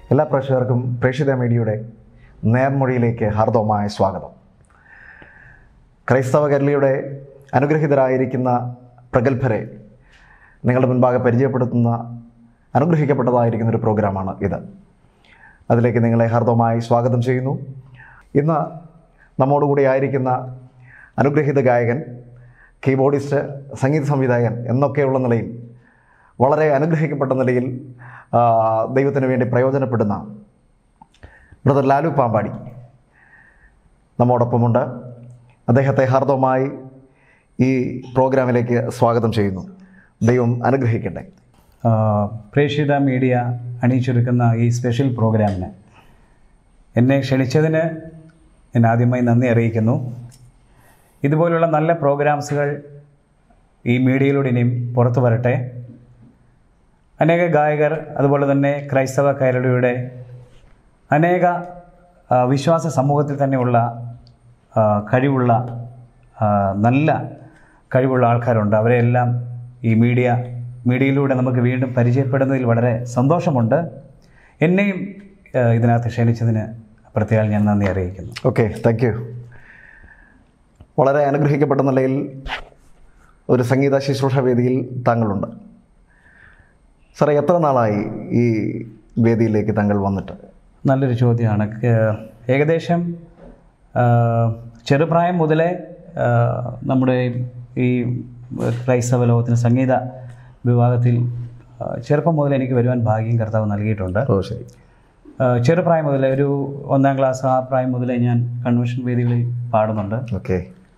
എല്ലാ പ്രേക്ഷകർക്കും പ്രേക്ഷിത മീഡിയയുടെ നേർമൊഴിയിലേക്ക് ഹാർദവമായ സ്വാഗതം ക്രൈസ്തവ കേരളീയുടെ അനുഗ്രഹീതരായിരിക്കുന്ന പ്രഗത്ഭരെ നിങ്ങളുടെ മുൻപാകെ പരിചയപ്പെടുത്തുന്ന അനുഗ്രഹിക്കപ്പെട്ടതായിരിക്കുന്ന ഒരു പ്രോഗ്രാമാണ് ഇത് അതിലേക്ക് നിങ്ങളെ ഹാർദവമായി സ്വാഗതം ചെയ്യുന്നു ഇന്ന് നമ്മോടുകൂടി ആയിരിക്കുന്ന അനുഗ്രഹീത ഗായകൻ കീബോർഡിസ്റ്റ് സംഗീത സംവിധായകൻ എന്നൊക്കെയുള്ള നിലയിൽ വളരെ അനുഗ്രഹിക്കപ്പെട്ട നിലയിൽ ആ, ദൈവത്തിന് വേണ്ടി പ്രയോജനപ്പെടുന്ന ബ്രദർ ലാലു പാമ്പാടി നമ്മോടൊപ്പമുണ്ട് അദ്ദേഹത്തെ ഹാർദവമായി ഈ പ്രോഗ്രാമിലേക്ക് സ്വാഗതം ചെയ്യുന്നു ദൈവം അനുഗ്രഹിക്കട്ടെ ആ, പ്രേക്ഷിത മീഡിയ അണിയിച്ചൊരുക്കുന്ന ഈ സ്പെഷ്യൽ പ്രോഗ്രാമിന് എന്നെ ക്ഷണിച്ചതിന് ഞാൻ ആദ്യമായി നന്ദി അറിയിക്കുന്നു ഇതുപോലുള്ള നല്ല പ്രോഗ്രാംസുകൾ ഈ മീഡിയയിലൂടെ ഇനിയും പുറത്തു വരട്ടെ അനേക ഗായകർ അതുപോലെ തന്നെ ക്രൈസ്തവ കൈരളിയുടെ അനേക ആ, വിശ്വാസ സമൂഹത്തിൽ തന്നെയുള്ള ആ, കഴിവുള്ള ആ, നല്ല കഴിവുള്ള ആൾക്കാരുണ്ട് അവരെല്ലാം ഈ മീഡിയ മീഡിയയിലൂടെ നമുക്ക് വീണ്ടും പരിചയപ്പെടുന്നതിൽ വളരെ സന്തോഷമുണ്ട് എന്നെയും ആ, ഇതിനകത്ത് ക്ഷണിച്ചതിന് പ്രത്യേകം ഞാൻ നന്ദി അറിയിക്കുന്നു ഓക്കെ താങ്ക് യു വളരെ അനുഗ്രഹിക്കപ്പെട്ട നിലയിൽ ഒരു സംഗീത ശുശ്രൂഷ വേദിയിൽ താങ്കളുണ്ട് സാറേ എത്ര നാളായി ഈ വേദിയിലേക്ക് താങ്കൾ വന്നിട്ട് നല്ലൊരു ചോദ്യമാണ് ക- ഏകദേശം ആ, ചെറുപ്രായം മുതലേ ആ, നമ്മുടെ ഈ ക്രൈസ്തവ ലോകത്തിന് സംഗീത വിഭാഗത്തിൽ ആ, ചെറുപ്പം മുതൽ എനിക്ക് വരുവാൻ ഭാഗ്യം കർത്താവ് നൽകിയിട്ടുണ്ട് ഓ ശരി ആ, ചെറുപ്രായം മുതലേ ഒരു ഒന്നാം ക്ലാസ് ആ പ്രായം മുതലേ ഞാൻ കൺവെൻഷൻ വേദികളിൽ പാടുന്നുണ്ട് ഓക്കെ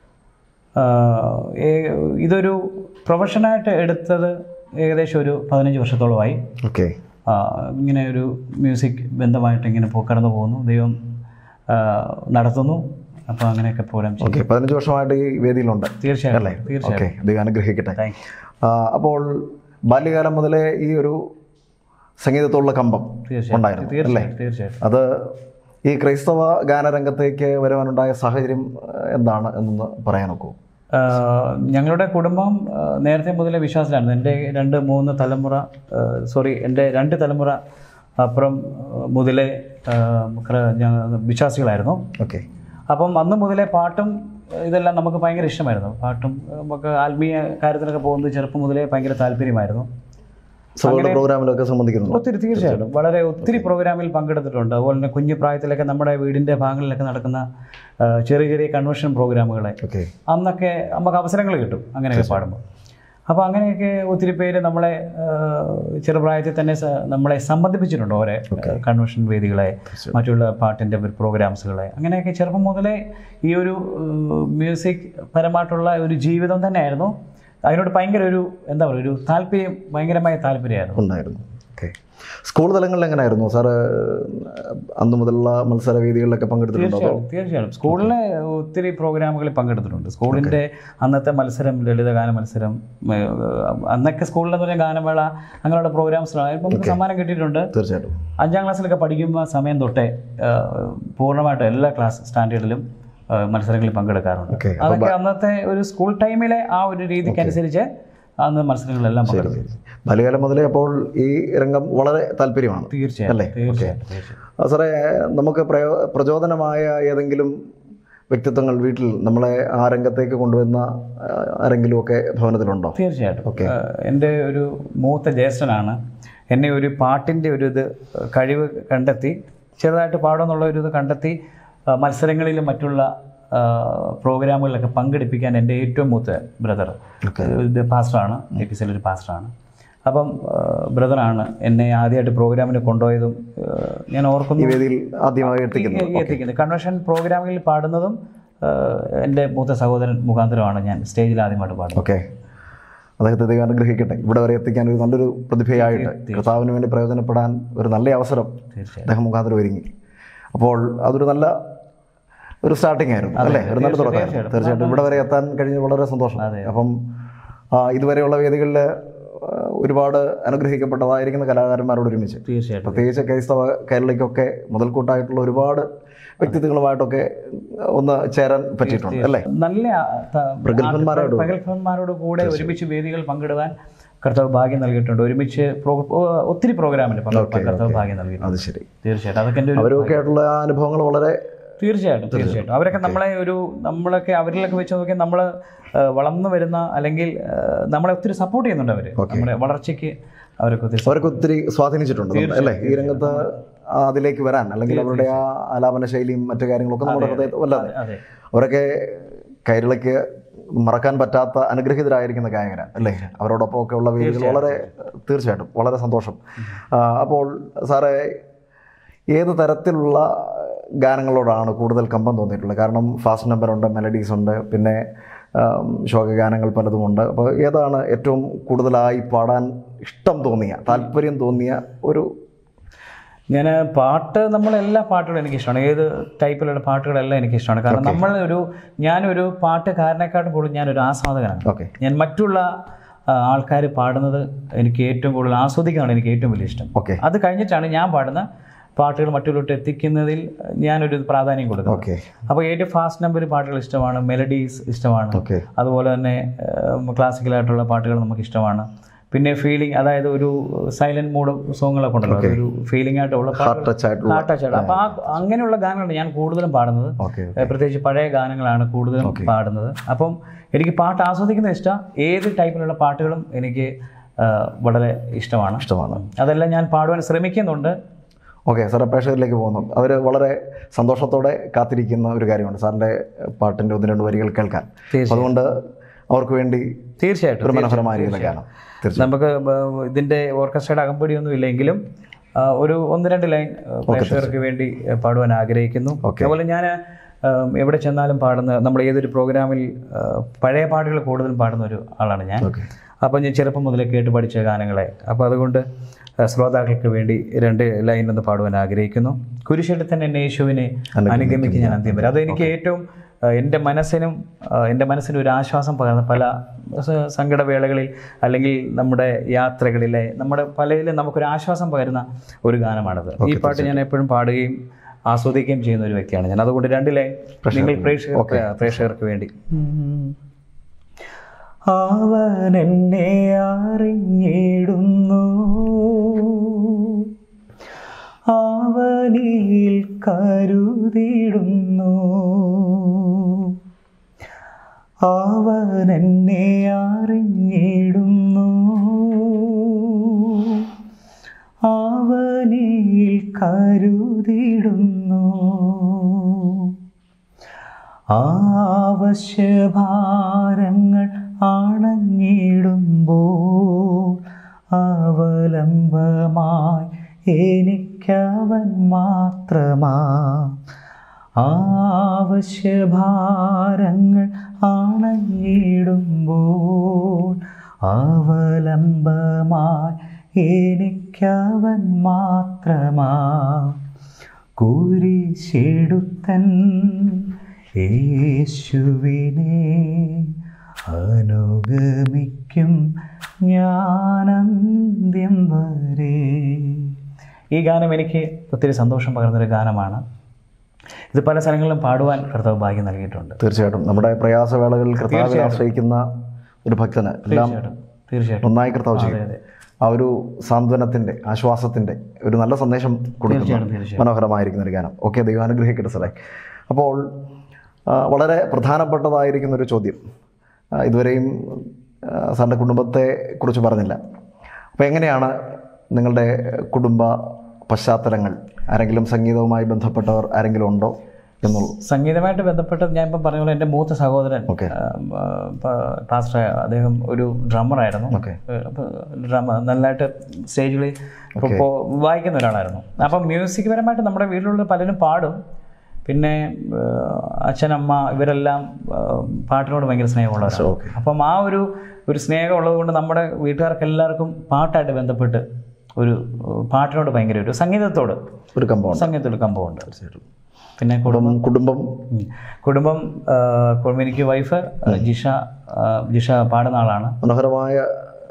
ആ, ഏ- ഇതൊരു പ്രൊഫഷനായിട്ട് എടുത്തത് ഏകദേശം ഒരു പതിനഞ്ച് വർഷത്തോളമായി ഓക്കെ ആ, ഇങ്ങനെ ഒരു മ്യൂസിക് ബന്ധമായിട്ട് ഇങ്ങനെ പോ കടന്നു പോകുന്നു ദൈവം ആ, നടത്തുന്നു അപ്പോൾ അങ്ങനെയൊക്കെ പ്രോഗ്രാം ചെയ്യും ഓക്കെ പതിനഞ്ച് വർഷമായിട്ട് ഈ വേദിയിലുണ്ട് തീർച്ചയായും അല്ലേ തീർച്ചയായും ഓക്കെ ദൈവം അനുഗ്രഹിക്കട്ടെ താങ്ക് ആ, അപ്പോൾ ബാല്യകാലം മുതലേ ഈ ഒരു സംഗീതത്തോടുള്ള കമ്പം തീർച്ചയായും ഉണ്ടായിരുന്നു അല്ലേ തീർച്ചയായും തീർച്ചയായും അത് ഈ ക്രൈസ്തവ ഗാനരംഗത്തേക്ക് വരുവാനുണ്ടായ സാഹചര്യം ആ, എന്താണ് എന്നൊന്ന് പറയാനൊക്കൂ ആ, ഞങ്ങളുടെ കുടുംബം ആ, നേരത്തെ മുതലേ വിശ്വാസത്തിലാണ് എൻ്റെ രണ്ട് മൂന്ന് തലമുറ സോറി എൻ്റെ രണ്ട് തലമുറ അപ്പുറം ആ, മുതലേ ആ, ക്ര- ഞ- വിശ്വാസികളായിരുന്നു ഓക്കെ അപ്പം അന്ന് മുതലേ പാട്ടും ഇതെല്ലാം നമുക്ക് ഭയങ്കര ഇഷ്ടമായിരുന്നു പാട്ടും നമുക്ക് ആത്മീയ കാര്യത്തിലൊക്കെ പോകുന്നത് ചെറുപ്പം മുതലേ ഭയങ്കര താല്പര്യമായിരുന്നു സഭയുടെ പ്രോഗ്രാമിലൊക്കെ സംബന്ധിക്കുന്നുണ്ട് ഒത്തിരി തീർച്ചയായിട്ടും വളരെ ഒത്തിരി പ്രോഗ്രാമിൽ പങ്കെടുത്തിട്ടുണ്ട് അതുപോലെ തന്നെ കുഞ്ഞു പ്രായത്തിലൊക്കെ നമ്മുടെ വീടിൻ്റെ ഭാഗങ്ങളിലൊക്കെ നടക്കുന്ന ആ, ചെറിയ ചെറിയ കൺവെൻഷൻ പ്രോഗ്രാമുകളെ ഓക്കെ അന്നൊക്കെ നമുക്ക് അവസരങ്ങൾ കിട്ടും അങ്ങനെയൊക്കെ പാടുമ്പോൾ അപ്പോൾ അങ്ങനെയൊക്കെ ഒത്തിരി പേര് നമ്മളെ ആ, ചെറുപ്രായത്തിൽ തന്നെ സ- നമ്മളെ സംബന്ധിപ്പിച്ചിട്ടുണ്ട് ഓരോ കൺവെൻഷൻ വേദികളെ മറ്റുള്ള പാട്ടിൻ്റെ പ്രോഗ്രാംസുകളെ അങ്ങനെയൊക്കെ ചെറുപ്പം മുതലേ ഈ ഒരു മ്യൂസിക് പരമായിട്ടുള്ള ഒരു ജീവിതം തന്നെയായിരുന്നു അതിനോട് ഭയങ്കര ഒരു എന്താ പറയുക ഒരു താല്പര്യം ഭയങ്കരമായ താല്പര്യമായിരുന്നു ഉണ്ടായിരുന്നു ഓക്കെ സ്കൂൾ തലങ്ങളിൽ എങ്ങനെയായിരുന്നു സാറ് അന്ന് മുതലുള്ള മത്സര വേദികളിലൊക്കെ പങ്കെടുത്തിട്ടുണ്ടോ അതോ തീർച്ചയായും തീർച്ചയായും സ്കൂളിലെ ഒത്തിരി പ്രോഗ്രാമുകളിൽ പങ്കെടുത്തിട്ടുണ്ട് സ്കൂളിൻ്റെ അന്നത്തെ മത്സരം ലളിതഗാന മത്സരം ഏ, അന്നൊക്കെ സ്കൂളിലെന്ന് പറഞ്ഞാൽ ഗാനമേള അങ്ങനെയുള്ള പ്രോഗ്രാംസിലാണ് ഇപ്പം നമുക്ക് സമ്മാനം കിട്ടിയിട്ടുണ്ട് തീർച്ചയായിട്ടും അഞ്ചാം ക്ലാസ്സിലൊക്കെ പഠിക്കുമ്പോൾ സമയം തൊട്ടേ ആ, പൂർണ്ണമായിട്ടും എല്ലാ ക്ലാസ് സ്റ്റാൻഡേർഡിലും ആ, മത്സരങ്ങളിൽ പങ്കെടുക്കാറുണ്ട് ഓക്കെ അതൊക്കെ അന്നത്തെ ഒരു സ്കൂൾ ടൈമിലെ ആ ഒരു രീതിക്ക് അനുസരിച്ച് അന്ന് മത്സരങ്ങളിലെല്ലാം പങ്കെടുത്തു ബാല്യകാലം മുതലേ അപ്പോൾ ഈ രംഗം വളരെ താല്പര്യമാണ് തീർച്ചയായും അല്ലേ? തീർച്ചയായും തീർച്ചയായും ആ, സാറേ നമുക്ക് പ്രയോ പ്രചോദനമായ ഏതെങ്കിലും വ്യക്തിത്വങ്ങൾ വീട്ടിൽ നമ്മളെ ആ രംഗത്തേക്ക് കൊണ്ടുവന്ന ആ, ആരെങ്കിലും ഒക്കെ ഭവനത്തിലുണ്ടോ തീർച്ചയായിട്ടും ഓക്കെ. ഏഹ് എൻ്റെ ഒരു മൂത്ത ജ്യേഷ്ഠനാണ് എന്നെ ഒരു പാട്ടിൻ്റെ ഒരു ഇത് കഴിവ് കണ്ടെത്തി ചെറുതായിട്ട് പാടുമെന്നുള്ള ഒരു ഇത് കണ്ടെത്തി ആ, മത്സരങ്ങളിലും മറ്റുള്ള ആ, പ്രോഗ്രാമുകളിലൊക്കെ പങ്കെടുപ്പിക്കാൻ എൻ്റെ ഏറ്റവും മൂത്ത ബ്രദർ ഓക്കെ ഇത് പാസ്റ്ററാണ് എ പി സിയിൽ ഒരു പാസ്റ്ററാണ് അപ്പം ആ, ബ്രദറാണ് എന്നെ ആദ്യമായിട്ട് പ്രോഗ്രാമിന് കൊണ്ടുപോയതും ആ, ഞാൻ ഈ ഓർക്കുന്നു വേദിയിൽ ആദ്യമായി എത്തിക്കുന്നത് ഈ എത്തിക്കുന്നത് കൺവെൻഷൻ പ്രോഗ്രാമിൽ പാടുന്നതും ആ, എൻ്റെ മൂത്ത സഹോദരൻ മുഖാന്തരമാണ് ഞാൻ സ്റ്റേജിൽ ആദ്യമായിട്ട് പാടുന്നത് ഓക്കെ അദ്ദേഹത്തെ ദൈവം അനുഗ്രഹിക്കട്ടെ ഇവിടെ വരെ എത്തിക്കാൻ ഒരു നല്ലൊരു പ്രതിഭയായിട്ട് കർത്താവിന് വേണ്ടി പ്രയോജനപ്പെടാൻ ഒരു നല്ല അവസരം തീർച്ചയായും അദ്ദേഹം മുഖാന്തരം ഒരുങ്ങി അപ്പോൾ അതൊരു നല്ല ഒരു സ്റ്റാർട്ടിംഗ് ആയിരുന്നു അല്ലേ ഒരു നല്ല തുടക്കമായിരുന്നു തീർച്ചയായിട്ടും ഇവിടെ വരെ എത്താൻ കഴിഞ്ഞത് വളരെ സന്തോഷം അപ്പം ആ, ഇതുവരെയുള്ള വേദികളിൽ ഒരുപാട് അനുഗ്രഹിക്കപ്പെട്ടതായിരിക്കുന്ന കലാകാരന്മാരോട് ഒരുമിച്ച് തീർച്ചയായിട്ടും പ്രത്യേകിച്ച് ക്രൈസ്തവ കേരളയ്ക്കൊക്കെ മുതൽക്കൂട്ടായിട്ടുള്ള ഒരുപാട് വ്യക്തിത്വങ്ങളുമായിട്ടൊക്കെ ഒന്ന് ചേരാൻ പറ്റിയിട്ടുണ്ട് അല്ലേ നല്ല ത- പ്രഗത്ഭന്മാരോട് പ്രഗത്ഭന്മാരോട് കൂടെ ഒരുമിച്ച് വേദികൾ പങ്കിടുവാൻ കർത്താവ് ഭാഗ്യം നൽകിയിട്ടുണ്ട് ഒരുമിച്ച് പ്രോ ഓ- ഒത്തിരി പ്രോഗ്രാമിൽ പങ്കെടുക്കാൻ കർത്താവ് ഭാഗ്യം നൽകിയിട്ടുണ്ട് അത് ശരി തീർച്ചയായിട്ടും അതൊക്കെ എൻ്റെ ഒരു അവരൊക്കെ ആയിട്ടുള്ള അനുഭവങ്ങൾ വളരെ തീർച്ചയായിട്ടും തീർച്ചയായിട്ടും അവരൊക്കെ നമ്മളെ ഒരു നമ്മളൊക്കെ അവരിലൊക്കെ വെച്ച് നോക്കിയാൽ നമ്മൾ വളർന്നു വരുന്ന അല്ലെങ്കിൽ ആ, നമ്മളെ ഒത്തിരി സപ്പോർട്ട് ചെയ്യുന്നുണ്ട് അവർ നമ്മുടെ വളർച്ചയ്ക്ക് അവരൊക്കെ ഒത്തിരി അവരൊക്കെ ഒത്തിരി സ്വാധീനിച്ചിട്ടുണ്ട് നമ്മൾ, അല്ലേ ഈ രംഗത്ത് ആ അതിലേക്ക് വരാൻ അല്ലെങ്കിൽ അവരുടെ ആ ആലാപന ശൈലിയും മറ്റു കാര്യങ്ങളൊക്കെ നമ്മുടെ ഹൃദയത്തിൽ വല്ലാതെ അതെ അവരൊക്കെ കൈരളിക്ക് മറക്കാൻ പറ്റാത്ത അനുഗ്രഹീതരായിരിക്കുന്ന ഗായകരാണ് അല്ലേ അവരോടൊപ്പം ഒക്കെ ഉള്ള വേദികൾ വളരെ തീർച്ചയായിട്ടും വളരെ സന്തോഷം ആ, അപ്പോൾ സാറേ ഏത് തരത്തിലുള്ള ഗാനങ്ങളോടാണ് കൂടുതൽ കമ്പം തോന്നിയിട്ടുള്ളത് കാരണം ഫാസ്റ്റ് നമ്പർ ഉണ്ട് മെലഡീസ് ഉണ്ട് പിന്നെ ആം, ശോകഗാനങ്ങൾ പലതുമുണ്ട് അപ്പോൾ ഏതാണ് ഏറ്റവും കൂടുതലായി പാടാൻ ഇഷ്ടം തോന്നിയ താല്പര്യം തോന്നിയ ഒരു ഞാൻ പാട്ട് നമ്മളെല്ലാ പാട്ടുകളും എനിക്ക് ഇഷ്ടമാണ് ഏത് ടൈപ്പിലുള്ള പാട്ടുകളെല്ലാം എനിക്ക് ഇഷ്ടമാണ് കാരണം നമ്മൾ ഒരു ഞാനൊരു പാട്ടുകാരനെക്കാട്ടും കൂടുതൽ ഞാനൊരു ആസ്വാദകനാണ് ഓക്കെ ഞാൻ മറ്റുള്ള ആൾക്കാർ പാടുന്നത് എനിക്ക് ഏറ്റവും കൂടുതൽ ആസ്വദിക്കാനാണ് എനിക്ക് ഏറ്റവും വലിയ ഇഷ്ടം ഓക്കെ അത് കഴിഞ്ഞിട്ടാണ് ഞാൻ പാടുന്ന പാട്ടുകൾ മറ്റുള്ളവർക്ക് എത്തിക്കുന്നതിൽ ഞാനൊരു പ്രാധാന്യം കൊടുക്കും ഓക്കെ അപ്പോൾ ഏറ്റവും ഫാസ്റ്റ് നമ്പർ പാട്ടുകൾ ഇഷ്ടമാണ് മെലഡീസ് ഇഷ്ടമാണ് ഓക്കെ അതുപോലെ തന്നെ ക്ലാസിക്കലായിട്ടുള്ള പാട്ടുകൾ നമുക്ക് ഇഷ്ടമാണ് പിന്നെ ഫീലിംഗ് അതായത് ഒരു സൈലന്റ് മൂഡ് സോങ്ങുകളൊക്കെ ഉണ്ടല്ലോ ഒരു ഫീലിംഗ് ആയിട്ടുള്ള ഹാർട്ട് ടച്ച് ആയിട്ടുള്ള പാട്ടാച്ചാണ് അപ്പോൾ ആ അങ്ങനെയുള്ള ഗാനങ്ങളാണ് ഞാൻ കൂടുതലും പാടുന്നത് ഓക്കെ ഏഹ് പ്രത്യേകിച്ച് പഴയ ഗാനങ്ങളാണ് കൂടുതലും പാടുന്നത് അപ്പം എനിക്ക് പാട്ട് ആസ്വദിക്കുന്ന ഇഷ്ടം ഏത് ടൈപ്പിലുള്ള പാട്ടുകളും എനിക്ക് ഏഹ് വളരെ ഇഷ്ടമാണ് ഇഷ്ടമാണ് അതെല്ലാം ഞാൻ പാടുവാൻ ശ്രമിക്കുന്നുണ്ട് ഓക്കെ സാറെ പ്രേക്ഷകരിലേക്ക് പോകുന്നു അവർ വളരെ സന്തോഷത്തോടെ കാത്തിരിക്കുന്ന ഒരു കാര്യമാണ് സാറിൻ്റെ പാട്ടിൻ്റെ ഒന്ന് രണ്ട് വരികൾ കേൾക്കാൻ അപ്പോൾ അതുകൊണ്ട് അവർക്ക് വേണ്ടി തീർച്ചയായിട്ടും ഒരു മനോഹരമായ രീതിയിൽ കാണാം തീർച്ചയായും നമുക്ക് ബ- ഇതിന്റെ ഓർക്കസ്ട്രയുടെ അകമ്പടിയൊന്നും ഇല്ലെങ്കിലും ആ, ഒരു ഒന്ന് രണ്ട് ലൈൻ ആ, പ്രേക്ഷകർക്ക് വേണ്ടി ആ, പാടുവാൻ ആഗ്രഹിക്കുന്നു അതുപോലെ ഞാൻ എവിടെ ചെന്നാലും പാടുന്ന നമ്മുടെ ഏതൊരു പ്രോഗ്രാമിൽ ആ, പഴയ പാട്ടുകൾ കൂടുതലും പാടുന്ന ഒരു ആളാണ് ഞാൻ ഓക്കെ അപ്പോൾ ഞാൻ ചെറുപ്പം മുതലേ കേട്ട് പഠിച്ച ഗാനങ്ങളെ അപ്പോൾ അതുകൊണ്ട് ആ, ശ്രോതാക്കൾക്ക് വേണ്ടി രണ്ട് ലൈൻ ഒന്ന് പാടുവാൻ ആഗ്രഹിക്കുന്നു കുരിശിൽ തന്നെ എന്നെ യേശുവിനെ അനുഗമിക്ക് ഞാൻ അന്ത്യം വരെ അതെനിക്ക് ഏറ്റവും ആ, എൻ്റെ മനസ്സിനും ആ, എൻ്റെ മനസ്സിനും ഒരു ആശ്വാസം പകർന്ന പല സ- സങ്കടവേളകളിൽ അല്ലെങ്കിൽ നമ്മുടെ യാത്രകളിലെ നമ്മുടെ പലതിലും നമുക്കൊരു ആശ്വാസം പകരുന്ന ഒരു ഗാനമാണത് ഈ പാട്ട് ഞാൻ എപ്പോഴും പാടുകയും ആസ്വദിക്കുകയും ചെയ്യുന്ന ഒരു വ്യക്തിയാണ് ഞാൻ അതുകൊണ്ട് രണ്ട് ലൈൻ നിങ്ങൾ പ്രേക്ഷകർക്ക് പ്രേക്ഷകർക്ക് വേണ്ടി അവൻ എന്നെ അറിഞ്ഞിടുന്നു അവനിൽ കരുതിടുന്നു അവൻ എന്നെ അറിഞ്ഞിടുന്നു അവനിൽ കരുതിടുന്നു ആവശ്യഭാരങ്ങൾ അണഞ്ഞിടുമ്പോൾ അവലംബമായി എനിക്കവൻ മാത്രമാ ആവശ്യഭാരങ്ങൾ അണഞ്ഞിടുമ്പോൾ അവലംബമായി എനിക്കവൻ മാത്രമാ കുരിശെടുത്തൻ യേശുവിനെ അനുഗമിക്കും ഞാനന്ത്യം വരെ ഈ ഗാനം എനിക്ക് ഒത്തിരി സന്തോഷം പകർന്നൊരു ഗാനമാണ് ഇത് പല സ്ഥലങ്ങളിലും പാടുവാൻ കർത്താവ് ഭാഗ്യം നൽകിയിട്ടുണ്ട് തീർച്ചയായിട്ടും നമ്മുടെ പ്രയാസവേളകളിൽ കർത്താവിനെ ആശ്രയിക്കുന്ന ഒരു ഭക്തന് എല്ലാം തീർച്ചയായിട്ടും തീർച്ചയായിട്ടും നന്നായി കർത്താവ് ചെയ്യും അതെ. ആ ഒരു സാന്ത്വനത്തിൻ്റെ ആശ്വാസത്തിൻ്റെ ഒരു നല്ല സന്ദേശം കൊടുക്കുന്ന തീർച്ചയായിട്ടും തീർച്ചയായിട്ടും മനോഹരമായിരിക്കുന്ന ഒരു ഗാനം ഓക്കെ ദൈവം അനുഗ്രഹിക്കട്ടെ സാറേ അപ്പോൾ ആ, വളരെ പ്രധാനപ്പെട്ടതായിരിക്കുന്ന ഒരു ചോദ്യം ആ, ഇതുവരെയും ആ, സാറിൻ്റെ കുടുംബത്തെ കുറിച്ച് പറഞ്ഞില്ല അപ്പോൾ എങ്ങനെയാണ് നിങ്ങളുടെ കുടുംബ പശ്ചാത്തലങ്ങൾ ആരെങ്കിലും സംഗീതവുമായി ബന്ധപ്പെട്ടവർ ആരെങ്കിലും ഉണ്ടോ എന്നുള്ളൂ സംഗീതമായിട്ട് ബന്ധപ്പെട്ട് ഞാൻ ഇപ്പം പറഞ്ഞ പോലെ എൻ്റെ മൂത്ത സഹോദരൻ ഓക്കെ പാസ്റ്റർ അദ്ദേഹം ഒരു ഡ്രമ്മറായിരുന്നു ഓക്കെ ഡ്രമ്മ നല്ലതായിട്ട് സ്റ്റേജിൽ ഇപ്പോൾ വായിക്കുന്ന ഒരാളായിരുന്നു അപ്പം മ്യൂസിക് പരമായിട്ട് നമ്മുടെ വീട്ടിലുള്ള പലരും പാടും പിന്നെ ആ, അച്ഛനമ്മ ഇവരെല്ലാം ആ, പാട്ടിനോട് ഭയങ്കര സ്നേഹമുള്ളവരാണ് ഓക്കെ അപ്പം ആ ഒരു ഒരു സ്നേഹം ഉള്ളത് കൊണ്ട് നമ്മുടെ വീട്ടുകാർക്ക് എല്ലാവർക്കും പാട്ടായിട്ട് ബന്ധപ്പെട്ട് ഒരു ആ, പാട്ടിനോട് ഭയങ്കര ഒരു സംഗീതത്തോട് ഒരു കമ്പൗണ്ട് സംഗീതത്തോട് കമ്പമുണ്ട് തീർച്ചയായിട്ടും പിന്നെ കുടുംബം കുടുംബം ഉം. കുടുംബം ആ, കുടുംബം എനിക്ക് വൈഫ് ആ, ജിഷ ആ, ജിഷ പാടുന്ന ആളാണ് മനോഹരമായ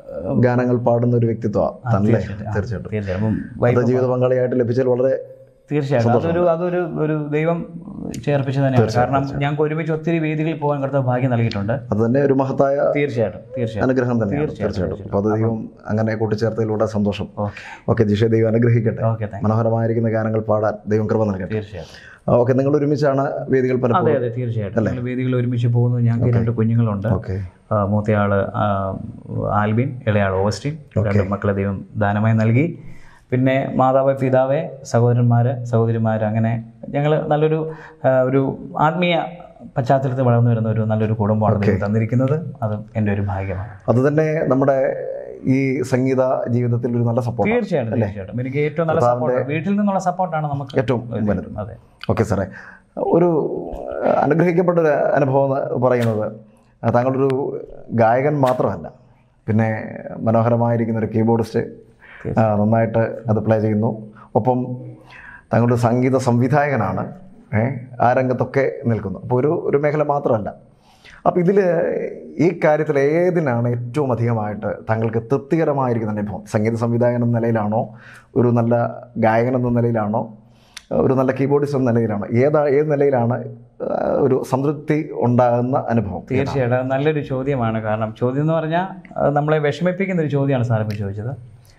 ഗാനങ്ങൾ പാടുന്ന ഒരു വ്യക്തിത്വമാണ് തന്നല്ലേ തീർച്ചയായിട്ടും തീർച്ചയായിട്ടും അപ്പം വൈഫ് അത് ജീവിത പങ്കാളിയായിട്ട് ലഭിച്ചാൽ വളരെ തീർച്ചയായിട്ടും അതൊരു അതൊരു ഒരു ദൈവം ചേർപ്പിച്ചു തന്നെയാണ് കാരണം ഞങ്ങൾക്ക് ഒരുമിച്ച് ഒത്തിരി വേദികളിൽ പോകാൻ കർത്താവ് ഭാഗ്യം നൽകിയിട്ടുണ്ട് അത് തന്നെ ഒരു മഹത്തായ തീർച്ചയായിട്ടും തീർച്ചയായിട്ടും അനുഗ്രഹം തന്നെയാണ് തീർച്ചയായിട്ടും അപ്പോൾ അത് ദൈവം അങ്ങനെ കൂട്ടിച്ചേർത്തതിലൂടെ സന്തോഷം ഓക്കെ ഓക്കെ ജിഷ ദൈവം അനുഗ്രഹിക്കട്ടെ ഓക്കെ താങ്ക് മനോഹരമായിരിക്കുന്ന ഗാനങ്ങൾ പാടാൻ ദൈവം കൃപ നൽകട്ടെ തീർച്ചയായിട്ടും ഓക്കെ നിങ്ങൾ ഒരുമിച്ചാണ് വേദികൾ അതെ പലപ്പോഴും അതെ തീർച്ചയായിട്ടും ഞങ്ങൾ വേദികളിൽ ഒരുമിച്ച് പോകുന്നു ഞങ്ങൾക്ക് രണ്ട് കുഞ്ഞുങ്ങളുണ്ട് ഓക്കെ ആ, മൂത്തയാള് ആ, ആൽബിൻ ഇളയാൾ ഓസ്റ്റിൻ രണ്ട് മക്കളെ ദൈവം ദാനമായി നൽകി പിന്നെ മാതാവ് പിതാവ് സഹോദരന്മാർ സഹോദരിമാർ അങ്ങനെ ഞങ്ങൾ നല്ലൊരു ആ, ഒരു ആത്മീയ പശ്ചാത്തലത്തിൽ വളർന്നു വരുന്ന ഒരു നല്ലൊരു കുടുംബമാണ് ദൈവം തന്നിരിക്കുന്നത് അത് എൻ്റെ ഒരു ഭാഗ്യമാണ് അത് തന്നെ നമ്മുടെ ഈ സംഗീത ജീവിതത്തിൽ ഒരു നല്ല സപ്പോർട്ട് തീർച്ചയായിട്ടും തീർച്ചയായിട്ടും എനിക്ക് ഏറ്റവും നല്ല സപ്പോർട്ട് വീട്ടിൽ നിന്നുള്ള സപ്പോർട്ടാണ് നമുക്ക് ഏറ്റവും വലുത് അതെ ഓക്കെ സാറേ ഒരു അഹ്, അനുഗ്രഹിക്കപ്പെട്ട ഒരു അനുഭവം എന്ന് പറയുന്നത് അഹ് താങ്കളൊരു ഗായകൻ മാത്രമല്ല പിന്നെ മനോഹരമായിരിക്കുന്ന ഒരു കീബോർഡിസ്റ്റ് അഹ്, നന്നായിട്ട് അത് പ്ലേ ചെയ്യുന്നു ഒപ്പം താങ്കളൊരു സംഗീത സംവിധായകനാണ് ഏ, ആ രംഗത്തൊക്കെ നിൽക്കുന്നു അപ്പോൾ ഒരു ഒരു മേഖല മാത്രമല്ല അപ്പോൾ ഇതിൽ ഈ കാര്യത്തിൽ ഏതിനാണ് ഏറ്റവും അധികമായിട്ട് താങ്കൾക്ക് തൃപ്തികരമായിരിക്കുന്ന അനുഭവം സംഗീത സംവിധായകൻ എന്ന നിലയിലാണോ ഒരു നല്ല ഗായകൻ എന്ന നിലയിലാണോ ഒരു നല്ല കീബോർഡിസ്റ്റ് എന്ന നിലയിലാണോ ഏതാ ഏത് നിലയിലാണ് ആ, ഒരു സംതൃപ്തി ഉണ്ടാകുന്ന അനുഭവം തീർച്ചയായിട്ടും അത് നല്ലൊരു ചോദ്യമാണ് കാരണം ചോദ്യം എന്ന് പറഞ്ഞാൽ അത് നമ്മളെ വിഷമിപ്പിക്കുന്ന ഒരു ചോദ്യമാണ് സാർ ഇപ്പോൾ ചോദിച്ചത്